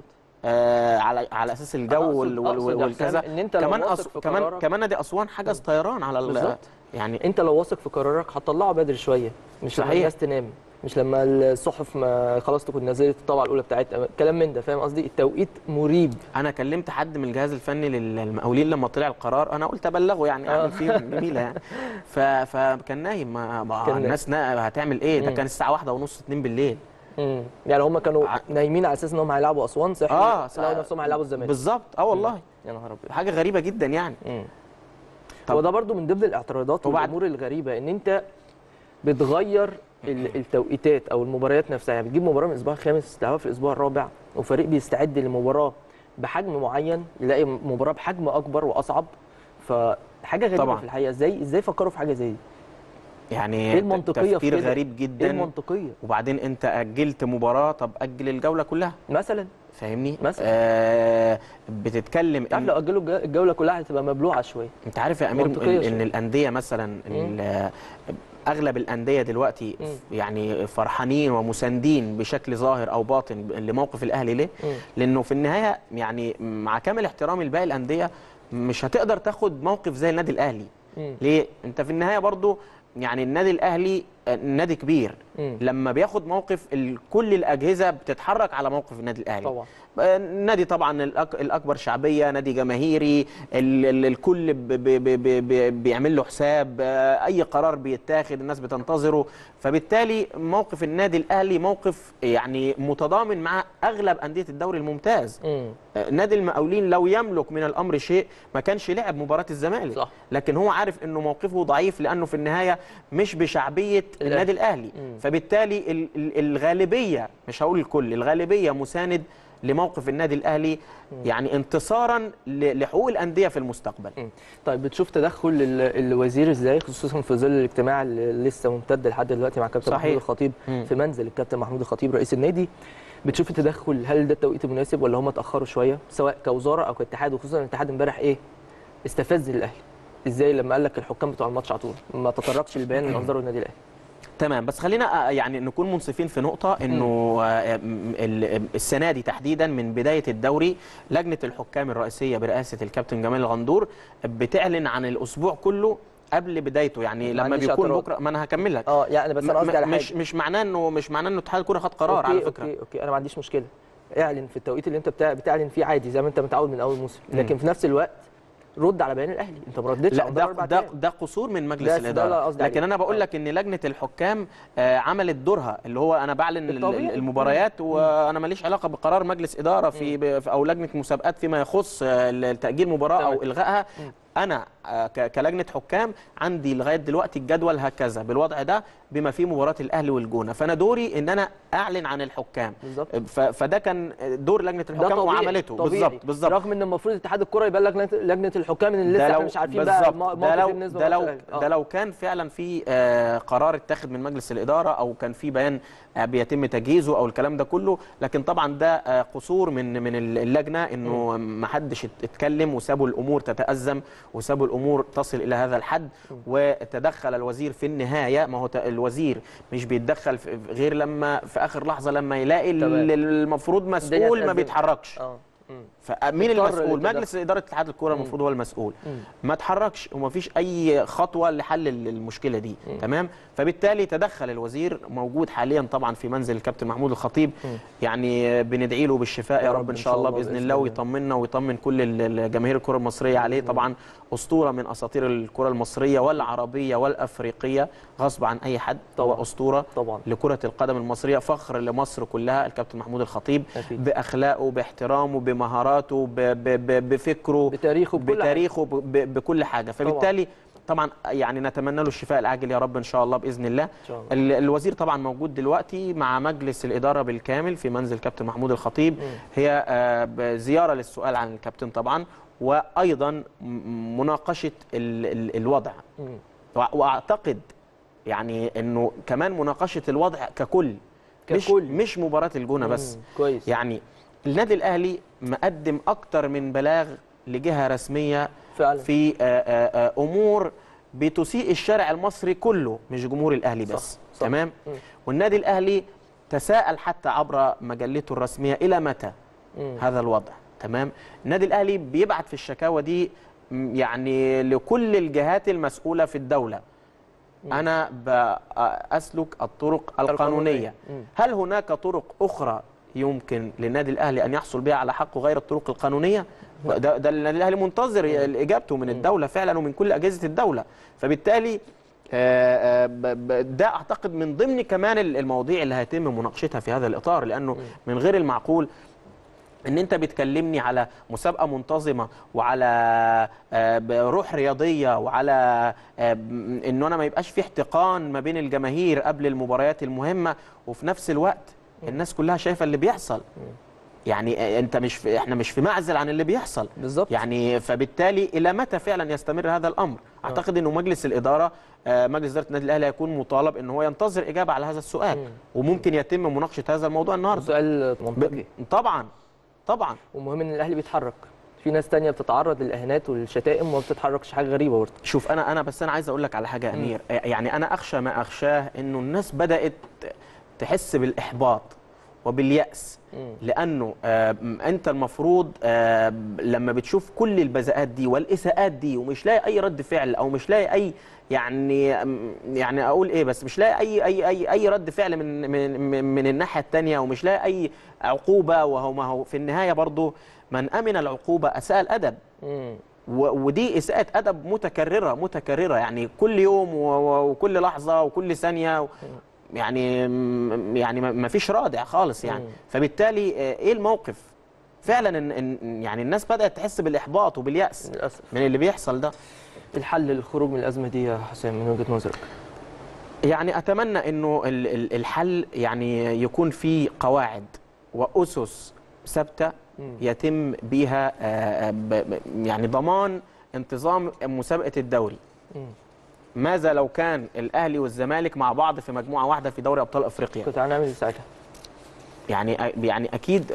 آه على على اساس الجو أقصد- وال وال أقصد يا والكذا حسام إن أنت لو كمان واثق في كمان قرارك- كمان نادي اسوان حجز طيران على ال- بالظبط. يعني انت لو واثق في قرارك هتطلعه بدري شويه مش لما صحيح. الناس تنام مش لما الصحف ما خلاص تكون نزلت الطبعه الاولى بتاعتها كلام من ده فاهم قصدي التوقيت مريب انا كلمت حد من الجهاز الفني للمقاولين لما طلع القرار انا قلت ابلغه يعني آه. اعمل فيه جميله يعني ف... فكان نايم ما... ما كان نايم. الناس نا... هتعمل ايه ده مم. كان الساعه واحدة ونص اتنين بالليل مم. يعني هم كانوا ع- نايمين على اساس انهم هيلعبوا اسوان صحيح اه لقوا نفسهم هيلعبوا الزمالك بالظبط اه والله يا نهار ابيض حاجه غريبه جدا يعني مم. طب- هو ده برضو من ضمن الاعتراضات وبعد- والامور الغريبه ان انت بتغير ال- التوقيتات او المباريات نفسها يعني بتجيب مباراه من الاسبوع الخامس تلعبها في الاسبوع الرابع وفريق بيستعد لمباراه بحجم معين يلاقي مباراه بحجم اكبر واصعب فحاجه غريبه طبعاً. في الحقيقه ازاي ازاي فكروا في حاجه زي دي يعني ايه المنطقيه في تفكير كده؟ غريب ايه جدا المنطقيه وبعدين انت اجلت مباراه طب اجل الجوله كلها مثلا فاهمني مثلا. آه بتتكلم تعرف إن- لو اجلوا الج- الجوله كلها هتبقى مبلوعه شويه انت عارف يا امير منطقية ان, شوية. إن الانديه مثلا ال- اغلب الانديه دلوقتي مم. يعني فرحانين ومساندين بشكل ظاهر او باطن لموقف الاهلي ليه مم. لانه في النهايه يعني مع كامل احترامي لباقي الانديه مش هتقدر تاخد موقف زي النادي الاهلي مم. ليه انت في النهايه برضو يعني النادي الاهلي آه، نادي كبير مم. لما بياخد موقف ال- كل الاجهزه بتتحرك على موقف النادي الاهلي طبعا آه، نادي طبعا الأك- الاكبر شعبيه نادي جماهيري ال- ال- الكل ب- ب- ب- ب- ب- بيعمل له حساب آه، اي قرار بيتاخد الناس بتنتظره فبالتالي موقف النادي الاهلي موقف يعني متضامن مع اغلب انديه الدوري الممتاز مم. آه، نادي المقاولين لو يملك من الامر شيء ما كانش لعب مباراه الزمالك صح. لكن هو عارف انه موقفه ضعيف لانه في النهايه مش بشعبيه الأهلي. النادي الاهلي مم. فبالتالي ال- ال- الغالبيه مش هقول الكل الغالبيه مساند لموقف النادي الاهلي يعني انتصارا ل- لحقوق الانديه في المستقبل مم. طيب بتشوف تدخل ال- الوزير ازاي خصوصا في ظل الاجتماع اللي لسه ممتد لحد دلوقتي مع كابتن صحيح. محمود الخطيب مم. في منزل الكابتن محمود الخطيب رئيس النادي بتشوف التدخل هل ده التوقيت المناسب ولا هم اتاخروا شويه سواء كوزاره او كاتحاد وخصوصا الاتحاد امبارح ايه استفز الاهلي ازاي لما قال لك الحكام بتوع الماتش على طول ما تطرقش للبيان اللي اصدره النادي الاهلي تمام بس خلينا آه، يعني نكون منصفين في نقطة انه آه، م- ال- السنة دي تحديدا من بداية الدوري لجنة الحكام الرئيسية برئاسة الكابتن جمال الغندور بتعلن عن الأسبوع كله قبل بدايته يعني ما لما عنديش بيكون اعتراض. بكره ما انا هكمل لك اه يعني بس انا قصدي على حاجه مش مش معناه انه مش معناه انه اتحاد الكوره خد قرار أوكي على فكره اوكي اوكي انا ما عنديش مشكله اعلن في التوقيت اللي انت بتاع بتعلن فيه عادي زي ما انت متعود من اول موسم لكن في نفس الوقت رد على بيان الاهلي انت ما ردتش لا على ده أربع ده أيام. ده قصور من مجلس ده- ده اللي الاداره قصدي لكن عليه. انا بقول آه. لك ان لجنه الحكام آه، عملت دورها اللي هو انا بعلن ال- الطبيعي. ال- المباريات وانا ماليش علاقه بقرار مجلس اداره في ب- في- او لجنه مسابقات فيما يخص آه، تاجيل مباراه او تمام. الغائها انا آه، ك- كلجنه حكام عندي لغايه دلوقتي الجدول هكذا بالوضع ده بما فيه مباراه الاهلي والجونه فانا دوري ان انا اعلن عن الحكام بالظبط. ف- فده كان دور لجنه ده الحكام طبيعي وعملته طبيعي. بالظبط بالظبط رغم ان المفروض اتحاد الكره يبلغ لجنه لجنة الحكام ان لسه ده احنا لو مش عارفين بقى بالظبط. مو- ده موقف لو بالنسبه ده لو للماتش الأهلي. ده آه. لو كان فعلا في آه، قرار اتخذ من مجلس الاداره او كان في بيان آه، بيتم تجهيزه او الكلام ده كله لكن طبعا ده آه، قصور من من اللجنه انه ما حدش ات- اتكلم وسابوا الامور تتازم وسابوا الامور تصل الى هذا الحد وتدخل الوزير في النهايه ما هو ت- الوزير مش بيتدخل في- غير لما في اخر لحظه لما يلاقي تمام. اللي المفروض الدنيا مسؤول ما اتأزمت. بيتحركش اه مم. فمين اضطر المسؤول للتدخل. مجلس اداره اتحاد الكوره المفروض هو المسؤول مم. ما اتحركش ومفيش اي خطوه لحل ال- المشكله دي تمام فبالتالي تدخل الوزير موجود حاليا طبعا في منزل الكابتن محمود الخطيب يعني بندعي له بالشفاء يا رب ان شاء الله باذن الله ويطمنا ويطمن كل ال- الجماهير الكره المصريه عليه طبعا اسطوره من اساطير الكره المصريه والعربيه والافريقيه غصب عن اي حد طبعاً. هو اسطوره طبعا لكرة القدم المصرية فخر لمصر كلها الكابتن محمود الخطيب أكيد. بأخلاقه باحترامه بمهاراته ب- ب- ب- بفكره بتاريخه بكل حاجة. بتاريخه ب- ب- بكل حاجة فبالتالي طبعا يعني نتمنى له الشفاء العاجل يا رب ان شاء الله باذن الله شاء الله. ال- الوزير طبعا موجود دلوقتي مع مجلس الاداره بالكامل في منزل كابتن محمود الخطيب هي آه، ب- زياره للسؤال عن الكابتن طبعا وايضا م- مناقشه ال- ال- الوضع مم. وأ- واعتقد يعني انه كمان مناقشه الوضع ككل مش ككل. مش مباراه الجونه بس مم. كويس يعني النادي الاهلي مقدم اكتر من بلاغ لجهه رسميه فعلا في آه، آه، آه، امور بتسيء الشارع المصري كله مش جمهور الاهلي بس صح، صح. تمام مم. والنادي الاهلي تساءل حتى عبر مجلته الرسميه الى متى مم. هذا الوضع تمام النادي الاهلي بيبعت في الشكاوى دي م، يعني لكل الجهات المسؤوله في الدوله انا باسلك الطرق القانونيه مم. هل هناك طرق اخرى يمكن للنادي الاهلي ان يحصل بها على حقه غير الطرق القانونيه ده, ده النادي الاهلي منتظر اجابته من الدوله فعلا ومن كل اجهزه الدوله فبالتالي آه، آه، ب- ب- ده اعتقد من ضمن كمان ال- المواضيع اللي هيتم مناقشتها في هذا الاطار لانه من غير المعقول ان انت بتكلمني على مسابقه منتظمه وعلى آه، ب- روح رياضيه وعلى آه، ب- انه انا ما يبقاش في احتقان ما بين الجماهير قبل المباريات المهمه وفي نفس الوقت الناس كلها شايفه اللي بيحصل يعني آه، انت مش في احنا مش في معزل عن اللي بيحصل بالظبط. يعني فبالتالي الى متى فعلا يستمر هذا الامر اعتقد انه مجلس الاداره آه، مجلس اداره النادي الاهلي هيكون مطالب ان هو ينتظر اجابه على هذا السؤال وممكن يتم مناقشه هذا الموضوع النهارده سؤال منطقي ب- طبعا طبعا ومهم ان الاهلي بيتحرك في ناس تانية بتتعرض للاهانات والشتائم وما بتتحركش حاجه غريبه برضه شوف انا انا بس انا عايز اقول لك على حاجه يا امير يعني انا اخشى ما اخشاه انه الناس بدات تحس بالاحباط وبالياس لانه آه، م- انت المفروض آه، لما بتشوف كل البذاءات دي والاساءات دي ومش لاقي اي رد فعل او مش لاقي اي يعني م- يعني اقول ايه بس مش لاقي اي اي اي اي رد فعل من من من- من الناحيه الثانيه ومش لاقي اي عقوبه وهو ما هو في النهايه برضه من امن العقوبه اساء الادب مم. و- ودي اساءة ادب متكرره متكرره يعني كل يوم و- و- وكل لحظه وكل ثانيه و- يعني م- يعني ما- ما فيش رادع خالص يعني فبالتالي آه، ايه الموقف فعلا إن إن يعني الناس بدات تحس بالاحباط وبالياس للاسف من اللي بيحصل ده الحل للخروج من الازمه دي يا حسام من وجهه نظرك يعني اتمنى انه ال- ال- الحل يعني يكون في قواعد واسس ثابته يتم بيها آه، ب- ب- يعني ضمان انتظام مسابقه الدوري مم. ماذا لو كان الاهلي والزمالك مع بعض في مجموعه واحده في دوري ابطال افريقيا كنت هنعمل إيه ساعتها يعني يعني اكيد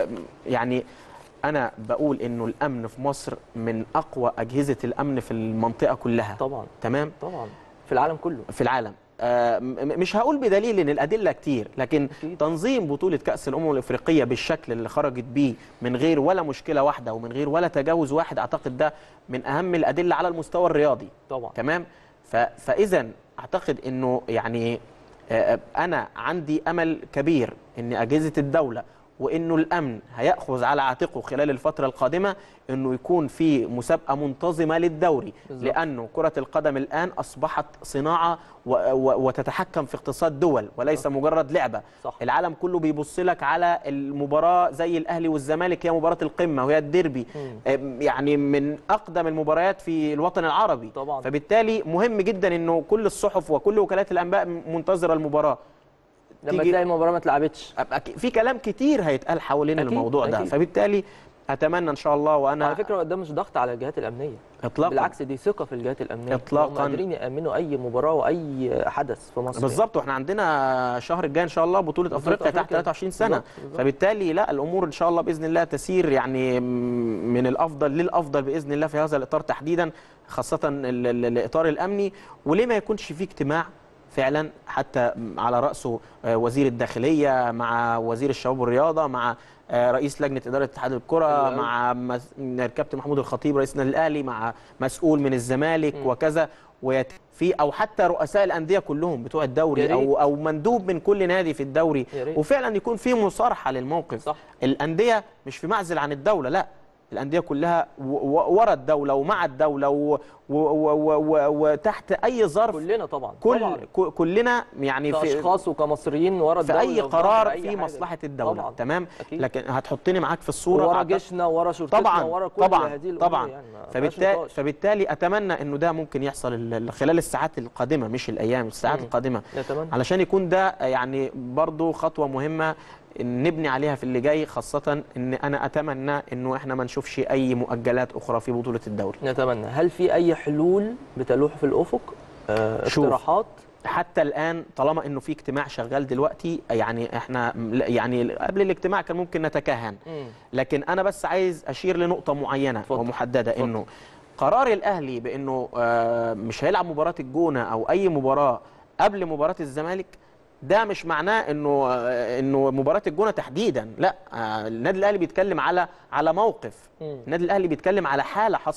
يعني انا بقول انه الامن في مصر من اقوى اجهزه الامن في المنطقه كلها طبعا تمام طبعا في العالم كله في العالم آه، م- م- مش هقول بدليل ان الادله كتير لكن أكيد. تنظيم بطوله كاس الامم الافريقيه بالشكل اللي خرجت بيه من غير ولا مشكله واحده ومن غير ولا تجاوز واحد اعتقد ده من اهم الادله على المستوى الرياضي طبعا تمام ف- فاذا اعتقد انه يعني آه، انا عندي امل كبير ان اجهزه الدوله وانه الامن هياخذ على عاتقه خلال الفتره القادمه انه يكون في مسابقه منتظمه للدوري بالظبط. لانه كره القدم الان اصبحت صناعه و و وتتحكم في اقتصاد دول وليس مجرد لعبه صح. العالم كله بيبص لك على المباراه زي الاهلي والزمالك هي مباراه القمه وهي الديربي آم، يعني من اقدم المباريات في الوطن العربي طبعاً. فبالتالي مهم جدا انه كل الصحف وكل وكالات الانباء منتظره المباراه لما تيجي- تلاقي المباراه ما اتلعبتش أك- في كلام كتير هيتقال حوالين أكيد، الموضوع ده أكيد. فبالتالي اتمنى ان شاء الله وانا على فكره ده مش ضغط على الجهات الامنيه اطلاقا بالعكس دي ثقه في الجهات الامنيه إطلاقاً. هم قادرين يامنوا اي مباراه واي حدث في مصر بالظبط واحنا عندنا الشهر الجاي ان شاء الله بطوله بطولة افريقيا تحت أفريقيا. 23 سنه بالظبط، بالظبط. فبالتالي لا الامور ان شاء الله باذن الله تسير يعني من الافضل للافضل باذن الله في هذا الاطار تحديدا خاصه ال- ال- الاطار الامني وليه ما يكونش في اجتماع فعلا حتى على راسه آه، وزير الداخليه مع وزير الشباب والرياضه مع آه، رئيس لجنه اداره اتحاد الكره حلو أوي. مع مس- الكابتن محمود الخطيب رئيس النادي الاهلي مع مسؤول من الزمالك وكذا ويت في او حتى رؤساء الانديه كلهم بتوع يا الدوري ريت. او او مندوب من كل نادي في الدوري يا ريت. وفعلا يكون في مصارحه للموقف صح. الانديه مش في معزل عن الدوله لا الانديه كلها و- و- ورا الدوله ومع الدوله و- و- و- و- وتحت اي ظرف كلنا طبعا كل طبعا ك- كلنا يعني في كاشخاص وكمصريين ورا في الدوله اي وفي قرار أي في حاجة. مصلحه الدوله طبعا تمام أكيد. لكن هتحطني معاك في الصوره ورا أعتقد- جيشنا ورا شرطتنا طبعا ورا كل طبعا هذه الامور طبعا يعني ما فيهاش فبالتالي نقاش. فبالتالي اتمنى انه ده ممكن يحصل ال- ال- خلال الساعات القادمه مش الايام الساعات مم. القادمه نتمنى علشان يكون ده يعني برضو خطوه مهمه نبني عليها في اللي جاي خاصه ان انا اتمنى انه احنا ما نشوفش اي مؤجلات اخرى في بطوله الدوري نتمنى هل في اي حلول بتلوح في الافق آه شوف. اقتراحات حتى الان طالما انه في اجتماع شغال دلوقتي يعني احنا يعني قبل الاجتماع كان ممكن نتكهن مم. لكن انا بس عايز اشير لنقطه معينه اتفضل. ومحدده اتفضل. انه قرار الاهلي بانه آه، مش هيلعب مباراه الجونه او اي مباراه قبل مباراه الزمالك ده مش معناه انه آه، انه مباراه الجونه تحديدا لا آه، النادي الاهلي بيتكلم على على موقف مم. النادي الاهلي بيتكلم على حاله حصلت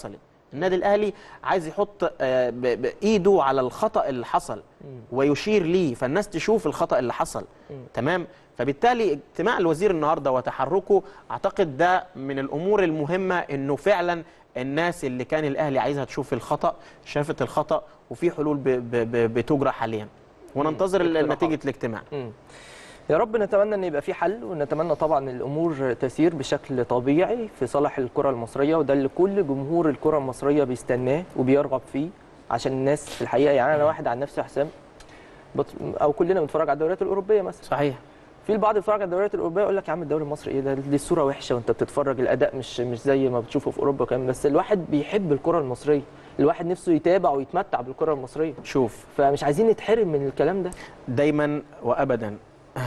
النادي الاهلي عايز يحط آه، ب- بايده على الخطا اللي حصل ويشير ليه فالناس تشوف الخطا اللي حصل تمام فبالتالي اجتماع الوزير النهارده وتحركه اعتقد ده من الامور المهمه انه فعلا الناس اللي كان الاهلي عايزها تشوف الخطا شافت الخطا وفي حلول ب- ب- ب- بتجرى حاليا وننتظر اقتراحات. نتيجه الاجتماع مم. يا رب نتمنى ان يبقى في حل ونتمنى طبعا الامور تسير بشكل طبيعي في صالح الكره المصريه وده اللي كل جمهور الكره المصريه بيستناه وبيرغب فيه عشان الناس في الحقيقه يعني انا واحد عن نفسي يا حسام بت... او كلنا بنتفرج على الدوريات الاوروبيه مثلا صحيح في البعض بيتفرج على الدوريات الاوروبيه يقول لك يا عم الدوري المصري ايه ده دي الصوره وحشه وانت بتتفرج الاداء مش مش زي ما بتشوفه في اوروبا كمان بس الواحد بيحب الكره المصريه الواحد نفسه يتابع ويتمتع بالكره المصريه شوف فمش عايزين نتحرم من الكلام ده دايما وابدا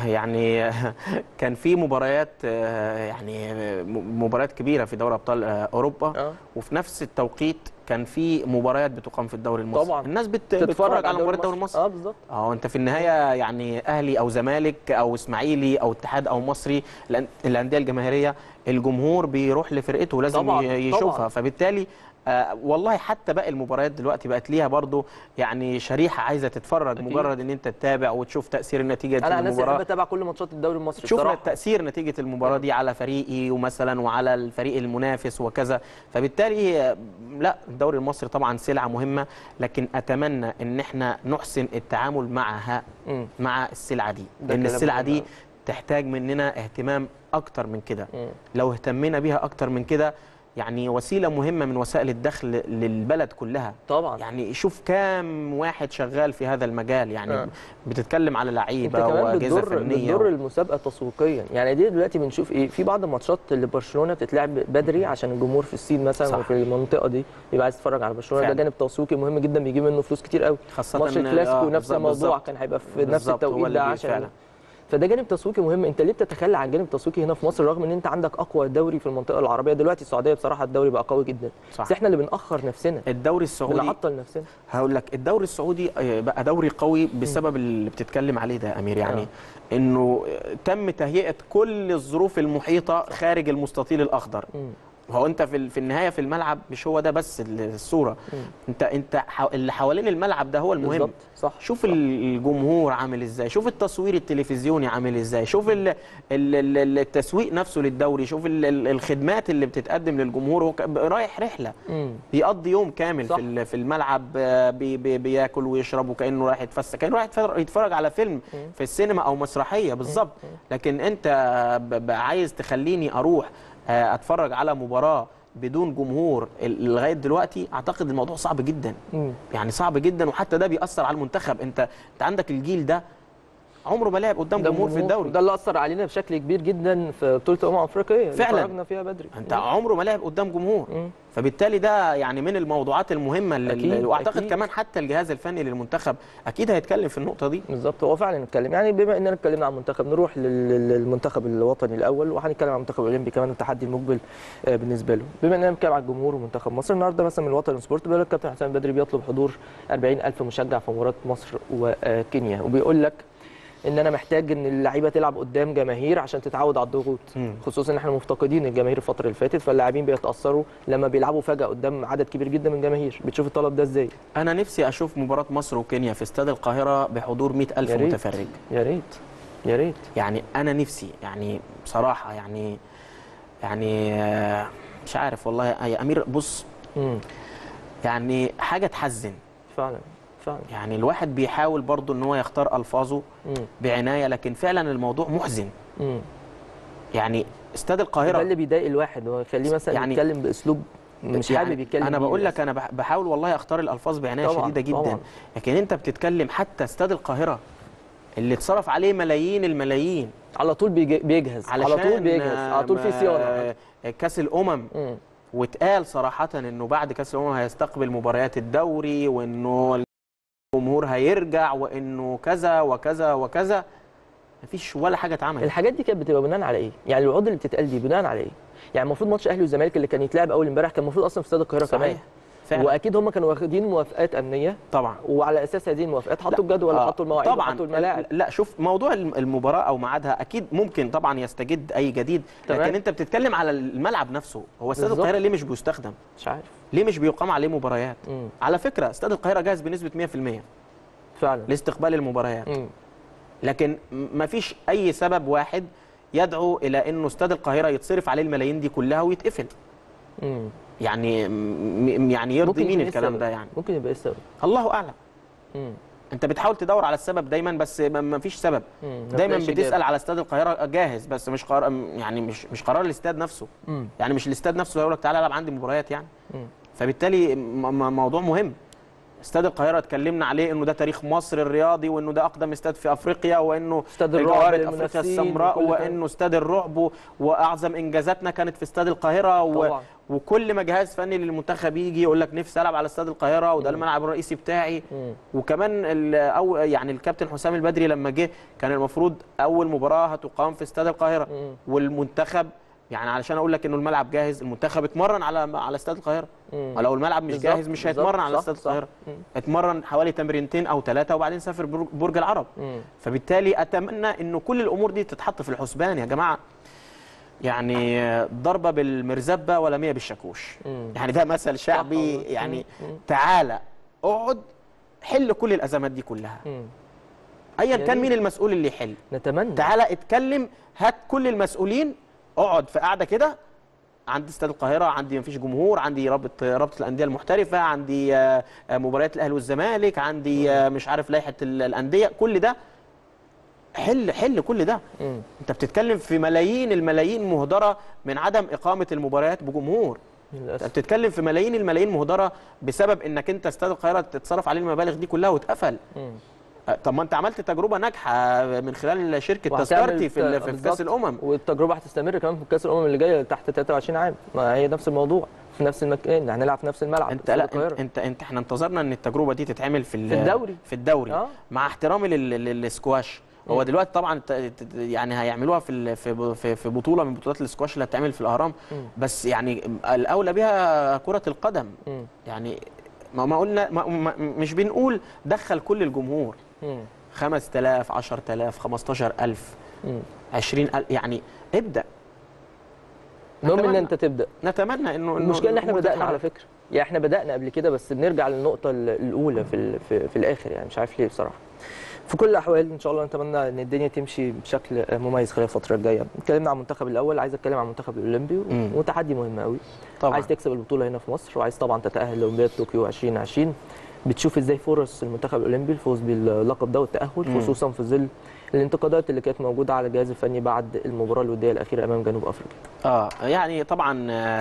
يعني كان في مباريات آه، يعني م- مباريات كبيره في دوري ابطال آه، اوروبا اه وفي نفس التوقيت كان في مباريات بتقام في الدوري المصري طبعا. الناس بت... بتتفرج على مباريات الدوري المصري اه بالظبط اه انت في النهايه يعني اهلي او زمالك او اسماعيلي او اتحاد او مصري الأن- الانديه الجماهيريه الجمهور بيروح لفرقته لازم طبعاً، ي- يشوفها طبعاً. فبالتالي آه والله حتى باقي المباريات دلوقتي بقت ليها برضو يعني شريحه عايزه تتفرج أكيد. مجرد ان انت تتابع وتشوف تاثير النتيجه انا عن نفسي بحب المباراه اتابع كل ماتشات الدوري المصري تشوف بصراحه تاثير نتيجه المباراه دي على فريقي ومثلا وعلى الفريق المنافس وكذا فبالتالي آه، لا الدوري المصري طبعا سلعه مهمه لكن اتمنى ان احنا نحسن التعامل معها مم. مع السلعه دي ده لان كلام السلعه مهم دي أوي. تحتاج مننا اهتمام اكتر من كده مم. لو اهتمينا بيها اكتر من كده يعني وسيله مهمه من وسائل الدخل للبلد كلها طبعا يعني شوف كام واحد شغال في هذا المجال يعني آه. بتتكلم على انت لعيبه كمان واجهزه بتضر فنيه بتضر المسابقه تسويقيا يعني دي دلوقتي بنشوف ايه في بعض الماتشات اللي برشلونه بتتلعب بدري عشان الجمهور في الصين مثلا صح. وفي المنطقه دي بيبقى عايز يتفرج على برشلونه ده فعلا. جانب تسويقي مهم جدا بيجيب منه فلوس كتير قوي خاصه ماتش إن- الكلاسيكو آه، نفس بالظبط- الموضوع بالظبط. كان هيبقى في نفس بالظبط، هو التوقيت اللي ده بي- عشان فعلا. فده جانب تسويقي مهم انت ليه بتتخلى عن جانب تسويقي هنا في مصر رغم ان انت عندك اقوى دوري في المنطقه العربيه دلوقتي السعوديه بصراحه الدوري بقى قوي جدا صح. بس احنا اللي بنأخر نفسنا الدوري السعودي بنعطل نفسنا هقول لك الدوري السعودي آه، بقى دوري قوي بسبب اللي بتتكلم عليه ده يا امير يعني آه. انه تم تهيئه كل الظروف المحيطه خارج المستطيل الاخضر مم. هو انت في ال- في النهايه في الملعب مش هو ده بس ال- الصوره انت انت ح- اللي حوالين الملعب ده هو المهم بالظبط صح شوف الجمهور عامل ازاي شوف التصوير التلفزيوني عامل ازاي شوف ال ال ال التسويق نفسه للدوري شوف ال ال الخدمات اللي بتتقدم للجمهور هو ك- رايح رحله مم. بيقضي يوم كامل صح. في ال- في الملعب آه، بي بي بياكل ويشرب وكانه رايح يتفسح كانه رايح يتفرج- يتفرج على فيلم في السينما او مسرحيه بالظبط لكن انت ب- ب- عايز تخليني اروح آه، اتفرج على مباراه بدون جمهور ال- لغايه دلوقتي اعتقد الموضوع صعب جدا مم. يعني صعب جدا وحتى ده بيأثر على المنتخب انت انت عندك الجيل ده عمره ما لعب قدام ده جمهور في الدوري ده اللي اثر علينا بشكل كبير جدا في بطوله الامم الافريقيه اللي فعلاً. خرجنا فيها بدري انت عمره ما لعب قدام جمهور مم. فبالتالي ده يعني من الموضوعات المهمه اللي أكيد، واعتقد أكيد. كمان حتى الجهاز الفني للمنتخب اكيد هيتكلم في النقطه دي بالظبط هو فعلا نتكلم يعني بما اننا اتكلمنا عن المنتخب نروح لل- للمنتخب الوطني الاول وهنتكلم عن المنتخب الاولمبي كمان التحدي المقبل آه، بالنسبه له بما اننا بنتكلم عن الجمهور ومنتخب مصر النهارده مثلا من الوطن سبورت بيقول لك كابتن حسام بدري بيطلب حضور 40000 مشجع في مباراه مصر وكينيا وبيقول لك ان انا محتاج ان اللعيبه تلعب قدام جماهير عشان تتعود على الضغوط مم. خصوصا ان احنا مفتقدين الجماهير الفتره اللي فاتت فاللاعبين بيتاثروا لما بيلعبوا فجاه قدام عدد كبير جدا من الجماهير بتشوف الطلب ده ازاي انا نفسي اشوف مباراه مصر وكينيا في استاد القاهره بحضور 100000 يا ريت. متفرج يا ريت يا ريت يعني انا نفسي يعني بصراحه يعني يعني آه، مش عارف والله يا امير بص امم يعني حاجه تحزن فعلا فعلا يعني الواحد بيحاول برضه ان هو يختار الفاظه امم بعنايه لكن فعلا الموضوع محزن امم يعني استاد ده القاهره اللي بيضايق الواحد هو يخليه مثلا يعني- يعني يتكلم باسلوب مش يعني حابب يتكلم انا بيه بقول بس. لك انا بح- بحاول والله اختار الالفاظ بعنايه طبعاً، شديده جدا طبعاً. لكن انت بتتكلم حتى استاد القاهره اللي اتصرف عليه ملايين الملايين على طول بيج- بيجهز على طول بيجهز على طول في صيانه آه، كاس الامم مم. واتقال صراحه انه بعد كاس الامم هيستقبل مباريات الدوري وانه الجمهور هيرجع وانه كذا وكذا وكذا مفيش ولا حاجه اتعملت الحاجات دي كانت بتبقى بناء على ايه؟ يعني الوعود اللي بتتقال دي بناء على ايه؟ يعني المفروض ماتش الاهلي والزمالك اللي كان يتلعب اول امبارح كان المفروض اصلا في استاد القاهره كمان صحيح فعلا واكيد هم كانوا واخدين موافقات امنيه طبعا وعلى اساس هذه الموافقات حطوا لا. الجدول آه، وحطوا المواعيد طبعا وحطوا الملاعب لا شوف موضوع الم- المباراه او ميعادها اكيد ممكن طبعا يستجد اي جديد تمام. لكن انت بتتكلم على الملعب نفسه هو استاد بالظبط. القاهره ليه مش بيستخدم مش عارف ليه مش بيقام عليه مباريات مم. على فكره استاد القاهره جاهز بنسبه 100% فعلا لاستقبال المباريات مم. لكن ما فيش اي سبب واحد يدعو الى انه استاد القاهره يتصرف عليه الملايين دي كلها ويتقفل مم. يعني م- يعني يرضي ممكن مين يكون إيه الكلام السبب؟ ده يعني ممكن يبقى ايه السبب الله اعلم مم. انت بتحاول تدور على السبب دايما بس ما- ما فيش سبب مم. ما دايما تلاقيش بتسال إجابة. على استاد القاهره جاهز بس مش قرار يعني مش مش قرار الاستاد نفسه مم. يعني مش الاستاد نفسه هيقول لك تعالى العب عندي مباريات يعني مم. فبالتالي م- م- موضوع مهم استاد القاهره اتكلمنا عليه انه ده تاريخ مصر الرياضي وانه ده اقدم استاد في افريقيا وانه استاد الرعب جوهرة افريقيا للمنافسين السمراء وكل كده. وانه استاد الرعب و- واعظم انجازاتنا كانت في استاد القاهره و... طبعا. وكل ما جهاز فني للمنتخب يجي يقول لك نفسي العب على استاد القاهره وده الملعب الرئيسي بتاعي مم. وكمان ال- او يعني الكابتن حسام البدري لما جه كان المفروض اول مباراه هتقام في استاد القاهره مم. والمنتخب يعني علشان اقول لك انه الملعب جاهز المنتخب اتمرن على على استاد القاهره مم. ولو الملعب مش بالظبط، جاهز مش بالظبط، هيتمرن على صح، استاد صح. القاهره مم. اتمرن حوالي تمرينتين او ثلاثه وبعدين سافر برج- برج العرب مم. فبالتالي اتمنى انه كل الامور دي تتحط في الحسبان يا جماعه يعني ضربه بالمرزبه ولا مية بالشاكوش مم. يعني ده مثل شعبي والله. يعني مم. تعالى اقعد حل كل الازمات دي كلها مم. ايا يا كان ريت. مين المسؤول اللي يحل نتمنى تعالى اتكلم هات كل المسؤولين اقعد في قاعده كده عندي استاد القاهره عندي مفيش جمهور عندي رابط رابطه الانديه المحترفه عندي آه، آه، مباريات الاهلي والزمالك عندي آه، مش عارف لائحه ال- الانديه كل ده حل حل كل ده مم. انت بتتكلم في ملايين الملايين مهدره من عدم اقامه المباريات بجمهور انت للاسف بتتكلم في ملايين الملايين مهدره بسبب انك انت استاد القاهره تتصرف عليه المبالغ دي كلها واتقفل مم. أه، طب ما انت عملت تجربه ناجحه من خلال شركه وهتعمل تذكرتي في ال- في بالظبط. كاس الامم والتجربه هتستمر كمان في كاس الامم اللي جايه تحت 23 عام ما هي نفس الموضوع في نفس المكان هنلعب في نفس الملعب انت استاد لا القاهرة. انت, انت انت احنا انتظرنا ان التجربه دي تتعمل في ال- في الدوري. في الدوري اه. مع احترامي لل- لل- للسكواش هو دلوقتي طبعا ت- ت- يعني هيعملوها في ال- في ب- في في بطوله من بطولات السكواش اللي هتتعمل في الاهرام بس يعني الاولى بها كره القدم مم. يعني ما ما قلنا ما ما مش بنقول دخل كل الجمهور مم. 5000 10000 15000 مم. 20000 يعني ابدا المهم ان نتمنى. انت تبدا نتمنى انه إنه المشكله ان احنا الأمور بدانا تتحرك. على فكره يعني احنا بدانا قبل كده بس بنرجع للنقطه ال- الاولى في ال- في, في الاخر يعني مش عارف ليه بصراحه في كل الاحوال ان شاء الله نتمنى ان الدنيا تمشي بشكل مميز خلال الفتره الجايه اتكلمنا عن المنتخب الاول عايز اتكلم عن المنتخب الاولمبي مم. وتحدي مهم قوي طبعا عايز تكسب البطوله هنا في مصر وعايز طبعا تتاهل لاولمبياد طوكيو 2020 بتشوف ازاي فرص المنتخب الاولمبي الفوز باللقب ده والتاهل مم. خصوصا في ظل الانتقادات اللي كانت موجوده على الجهاز الفني بعد المباراه الوديه الاخيره امام جنوب افريقيا اه يعني طبعا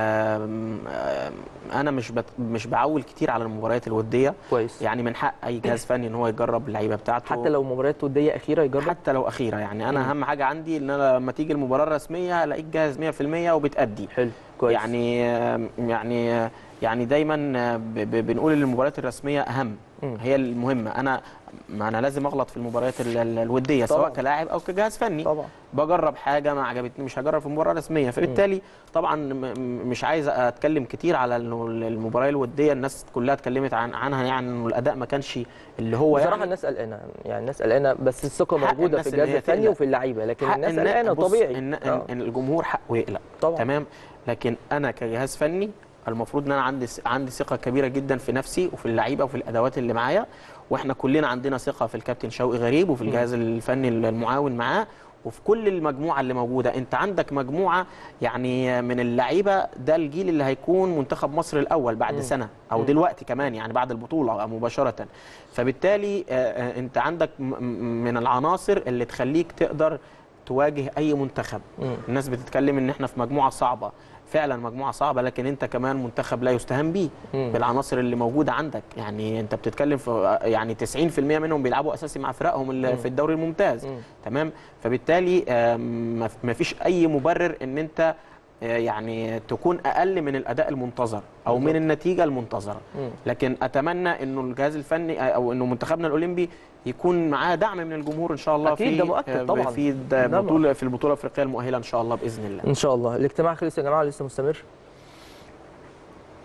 آم، آم، انا مش بت مش بعول كتير على المباريات الوديه كويس يعني من حق اي جهاز فني ان هو يجرب اللعيبه بتاعته حتى لو مباريات وديه اخيره يجرب حتى لو اخيره يعني انا مم. اهم حاجه عندي ان انا لما تيجي المباراه الرسميه الاقيك جاهز 100% وبتادي حلو كويس يعني آم، يعني آه، يعني دايما آه، ب- ب- بنقول ان المباريات الرسميه اهم مم. هي المهمه انا ما انا لازم اغلط في المباريات ال- ال- الوديه طبعاً. سواء كلاعب او كجهاز فني طبعا بجرب حاجه ما عجبتني مش هجرب في مباراه رسميه فبالتالي طبعا م- م- مش عايز اتكلم كتير على انه المباراه الوديه الناس كلها اتكلمت عن عنها يعني انه الاداء ما كانش اللي هو بصراحه يعني الناس قلقانه يعني الناس قلقانه بس الثقه حق موجوده الناس في إن الجهاز هي الفني تقلق. وفي اللعيبه لكن حق الناس إن- قلقانه بص، طبيعي ان آه. ان الجمهور حقه يقلق طبعا. تمام لكن انا كجهاز فني المفروض ان انا عندي عندي ثقه كبيره جدا في نفسي وفي اللعيبه وفي الادوات اللي معايا واحنا كلنا عندنا ثقه في الكابتن شوقي غريب وفي الجهاز الفني المعاون معاه وفي كل المجموعه اللي موجوده انت عندك مجموعه يعني من اللعيبه ده الجيل اللي هيكون منتخب مصر الاول بعد سنه او دلوقتي كمان يعني بعد البطوله مباشره فبالتالي آه، آه، انت عندك م- م- من العناصر اللي تخليك تقدر تواجه اي منتخب مم. الناس بتتكلم ان احنا في مجموعه صعبه فعلا مجموعه صعبه لكن انت كمان منتخب لا يستهان به مم. بالعناصر اللي موجوده عندك يعني انت بتتكلم في يعني 90% منهم بيلعبوا اساسي مع فرقهم اللي في الدوري الممتاز مم. تمام فبالتالي آم، ما- ما فيش اي مبرر ان انت آه، يعني تكون اقل من الاداء المنتظر او من النتيجه المنتظره مم. لكن اتمنى انه الجهاز الفني آه، او انه منتخبنا الاولمبي يكون معاه دعم من الجمهور ان شاء الله أكيد، في ده مؤكد آه، طبعاً. في ده د- بطوله في البطوله الافريقيه المؤهله ان شاء الله باذن الله ان شاء الله الاجتماع خلص يا جماعه لسه مستمر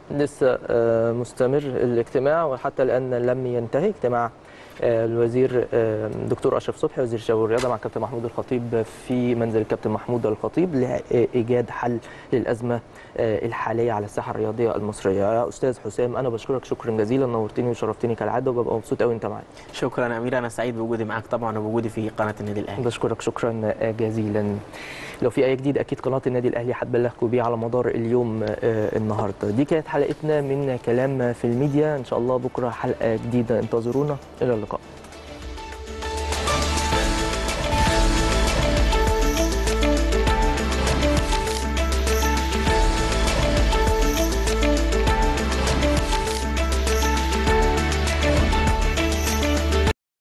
لسه آه، مستمر الاجتماع وحتى الان لم ينتهي اجتماع آه، الوزير آه، دكتور اشرف صبحي وزير الشباب والرياضه مع الكابتن محمود الخطيب في منزل الكابتن محمود الخطيب لايجاد حل للازمه آه، الحاليه على الساحه الرياضيه المصريه يا استاذ حسام انا بشكرك شكرا جزيلا نورتني وشرفتني كالعاده وببقى مبسوط قوي انت معايا شكرا يا امير انا سعيد بوجودي معاك طبعا وبوجودي في قناه النادي الاهلي بشكرك شكرا جزيلا لو في اي جديد اكيد قناه النادي الاهلي هتبلغكم بيه على مدار اليوم آه، النهارده دي كانت حلقتنا من كلام في الميديا ان شاء الله بكره حلقه جديده انتظرونا الى اللقاء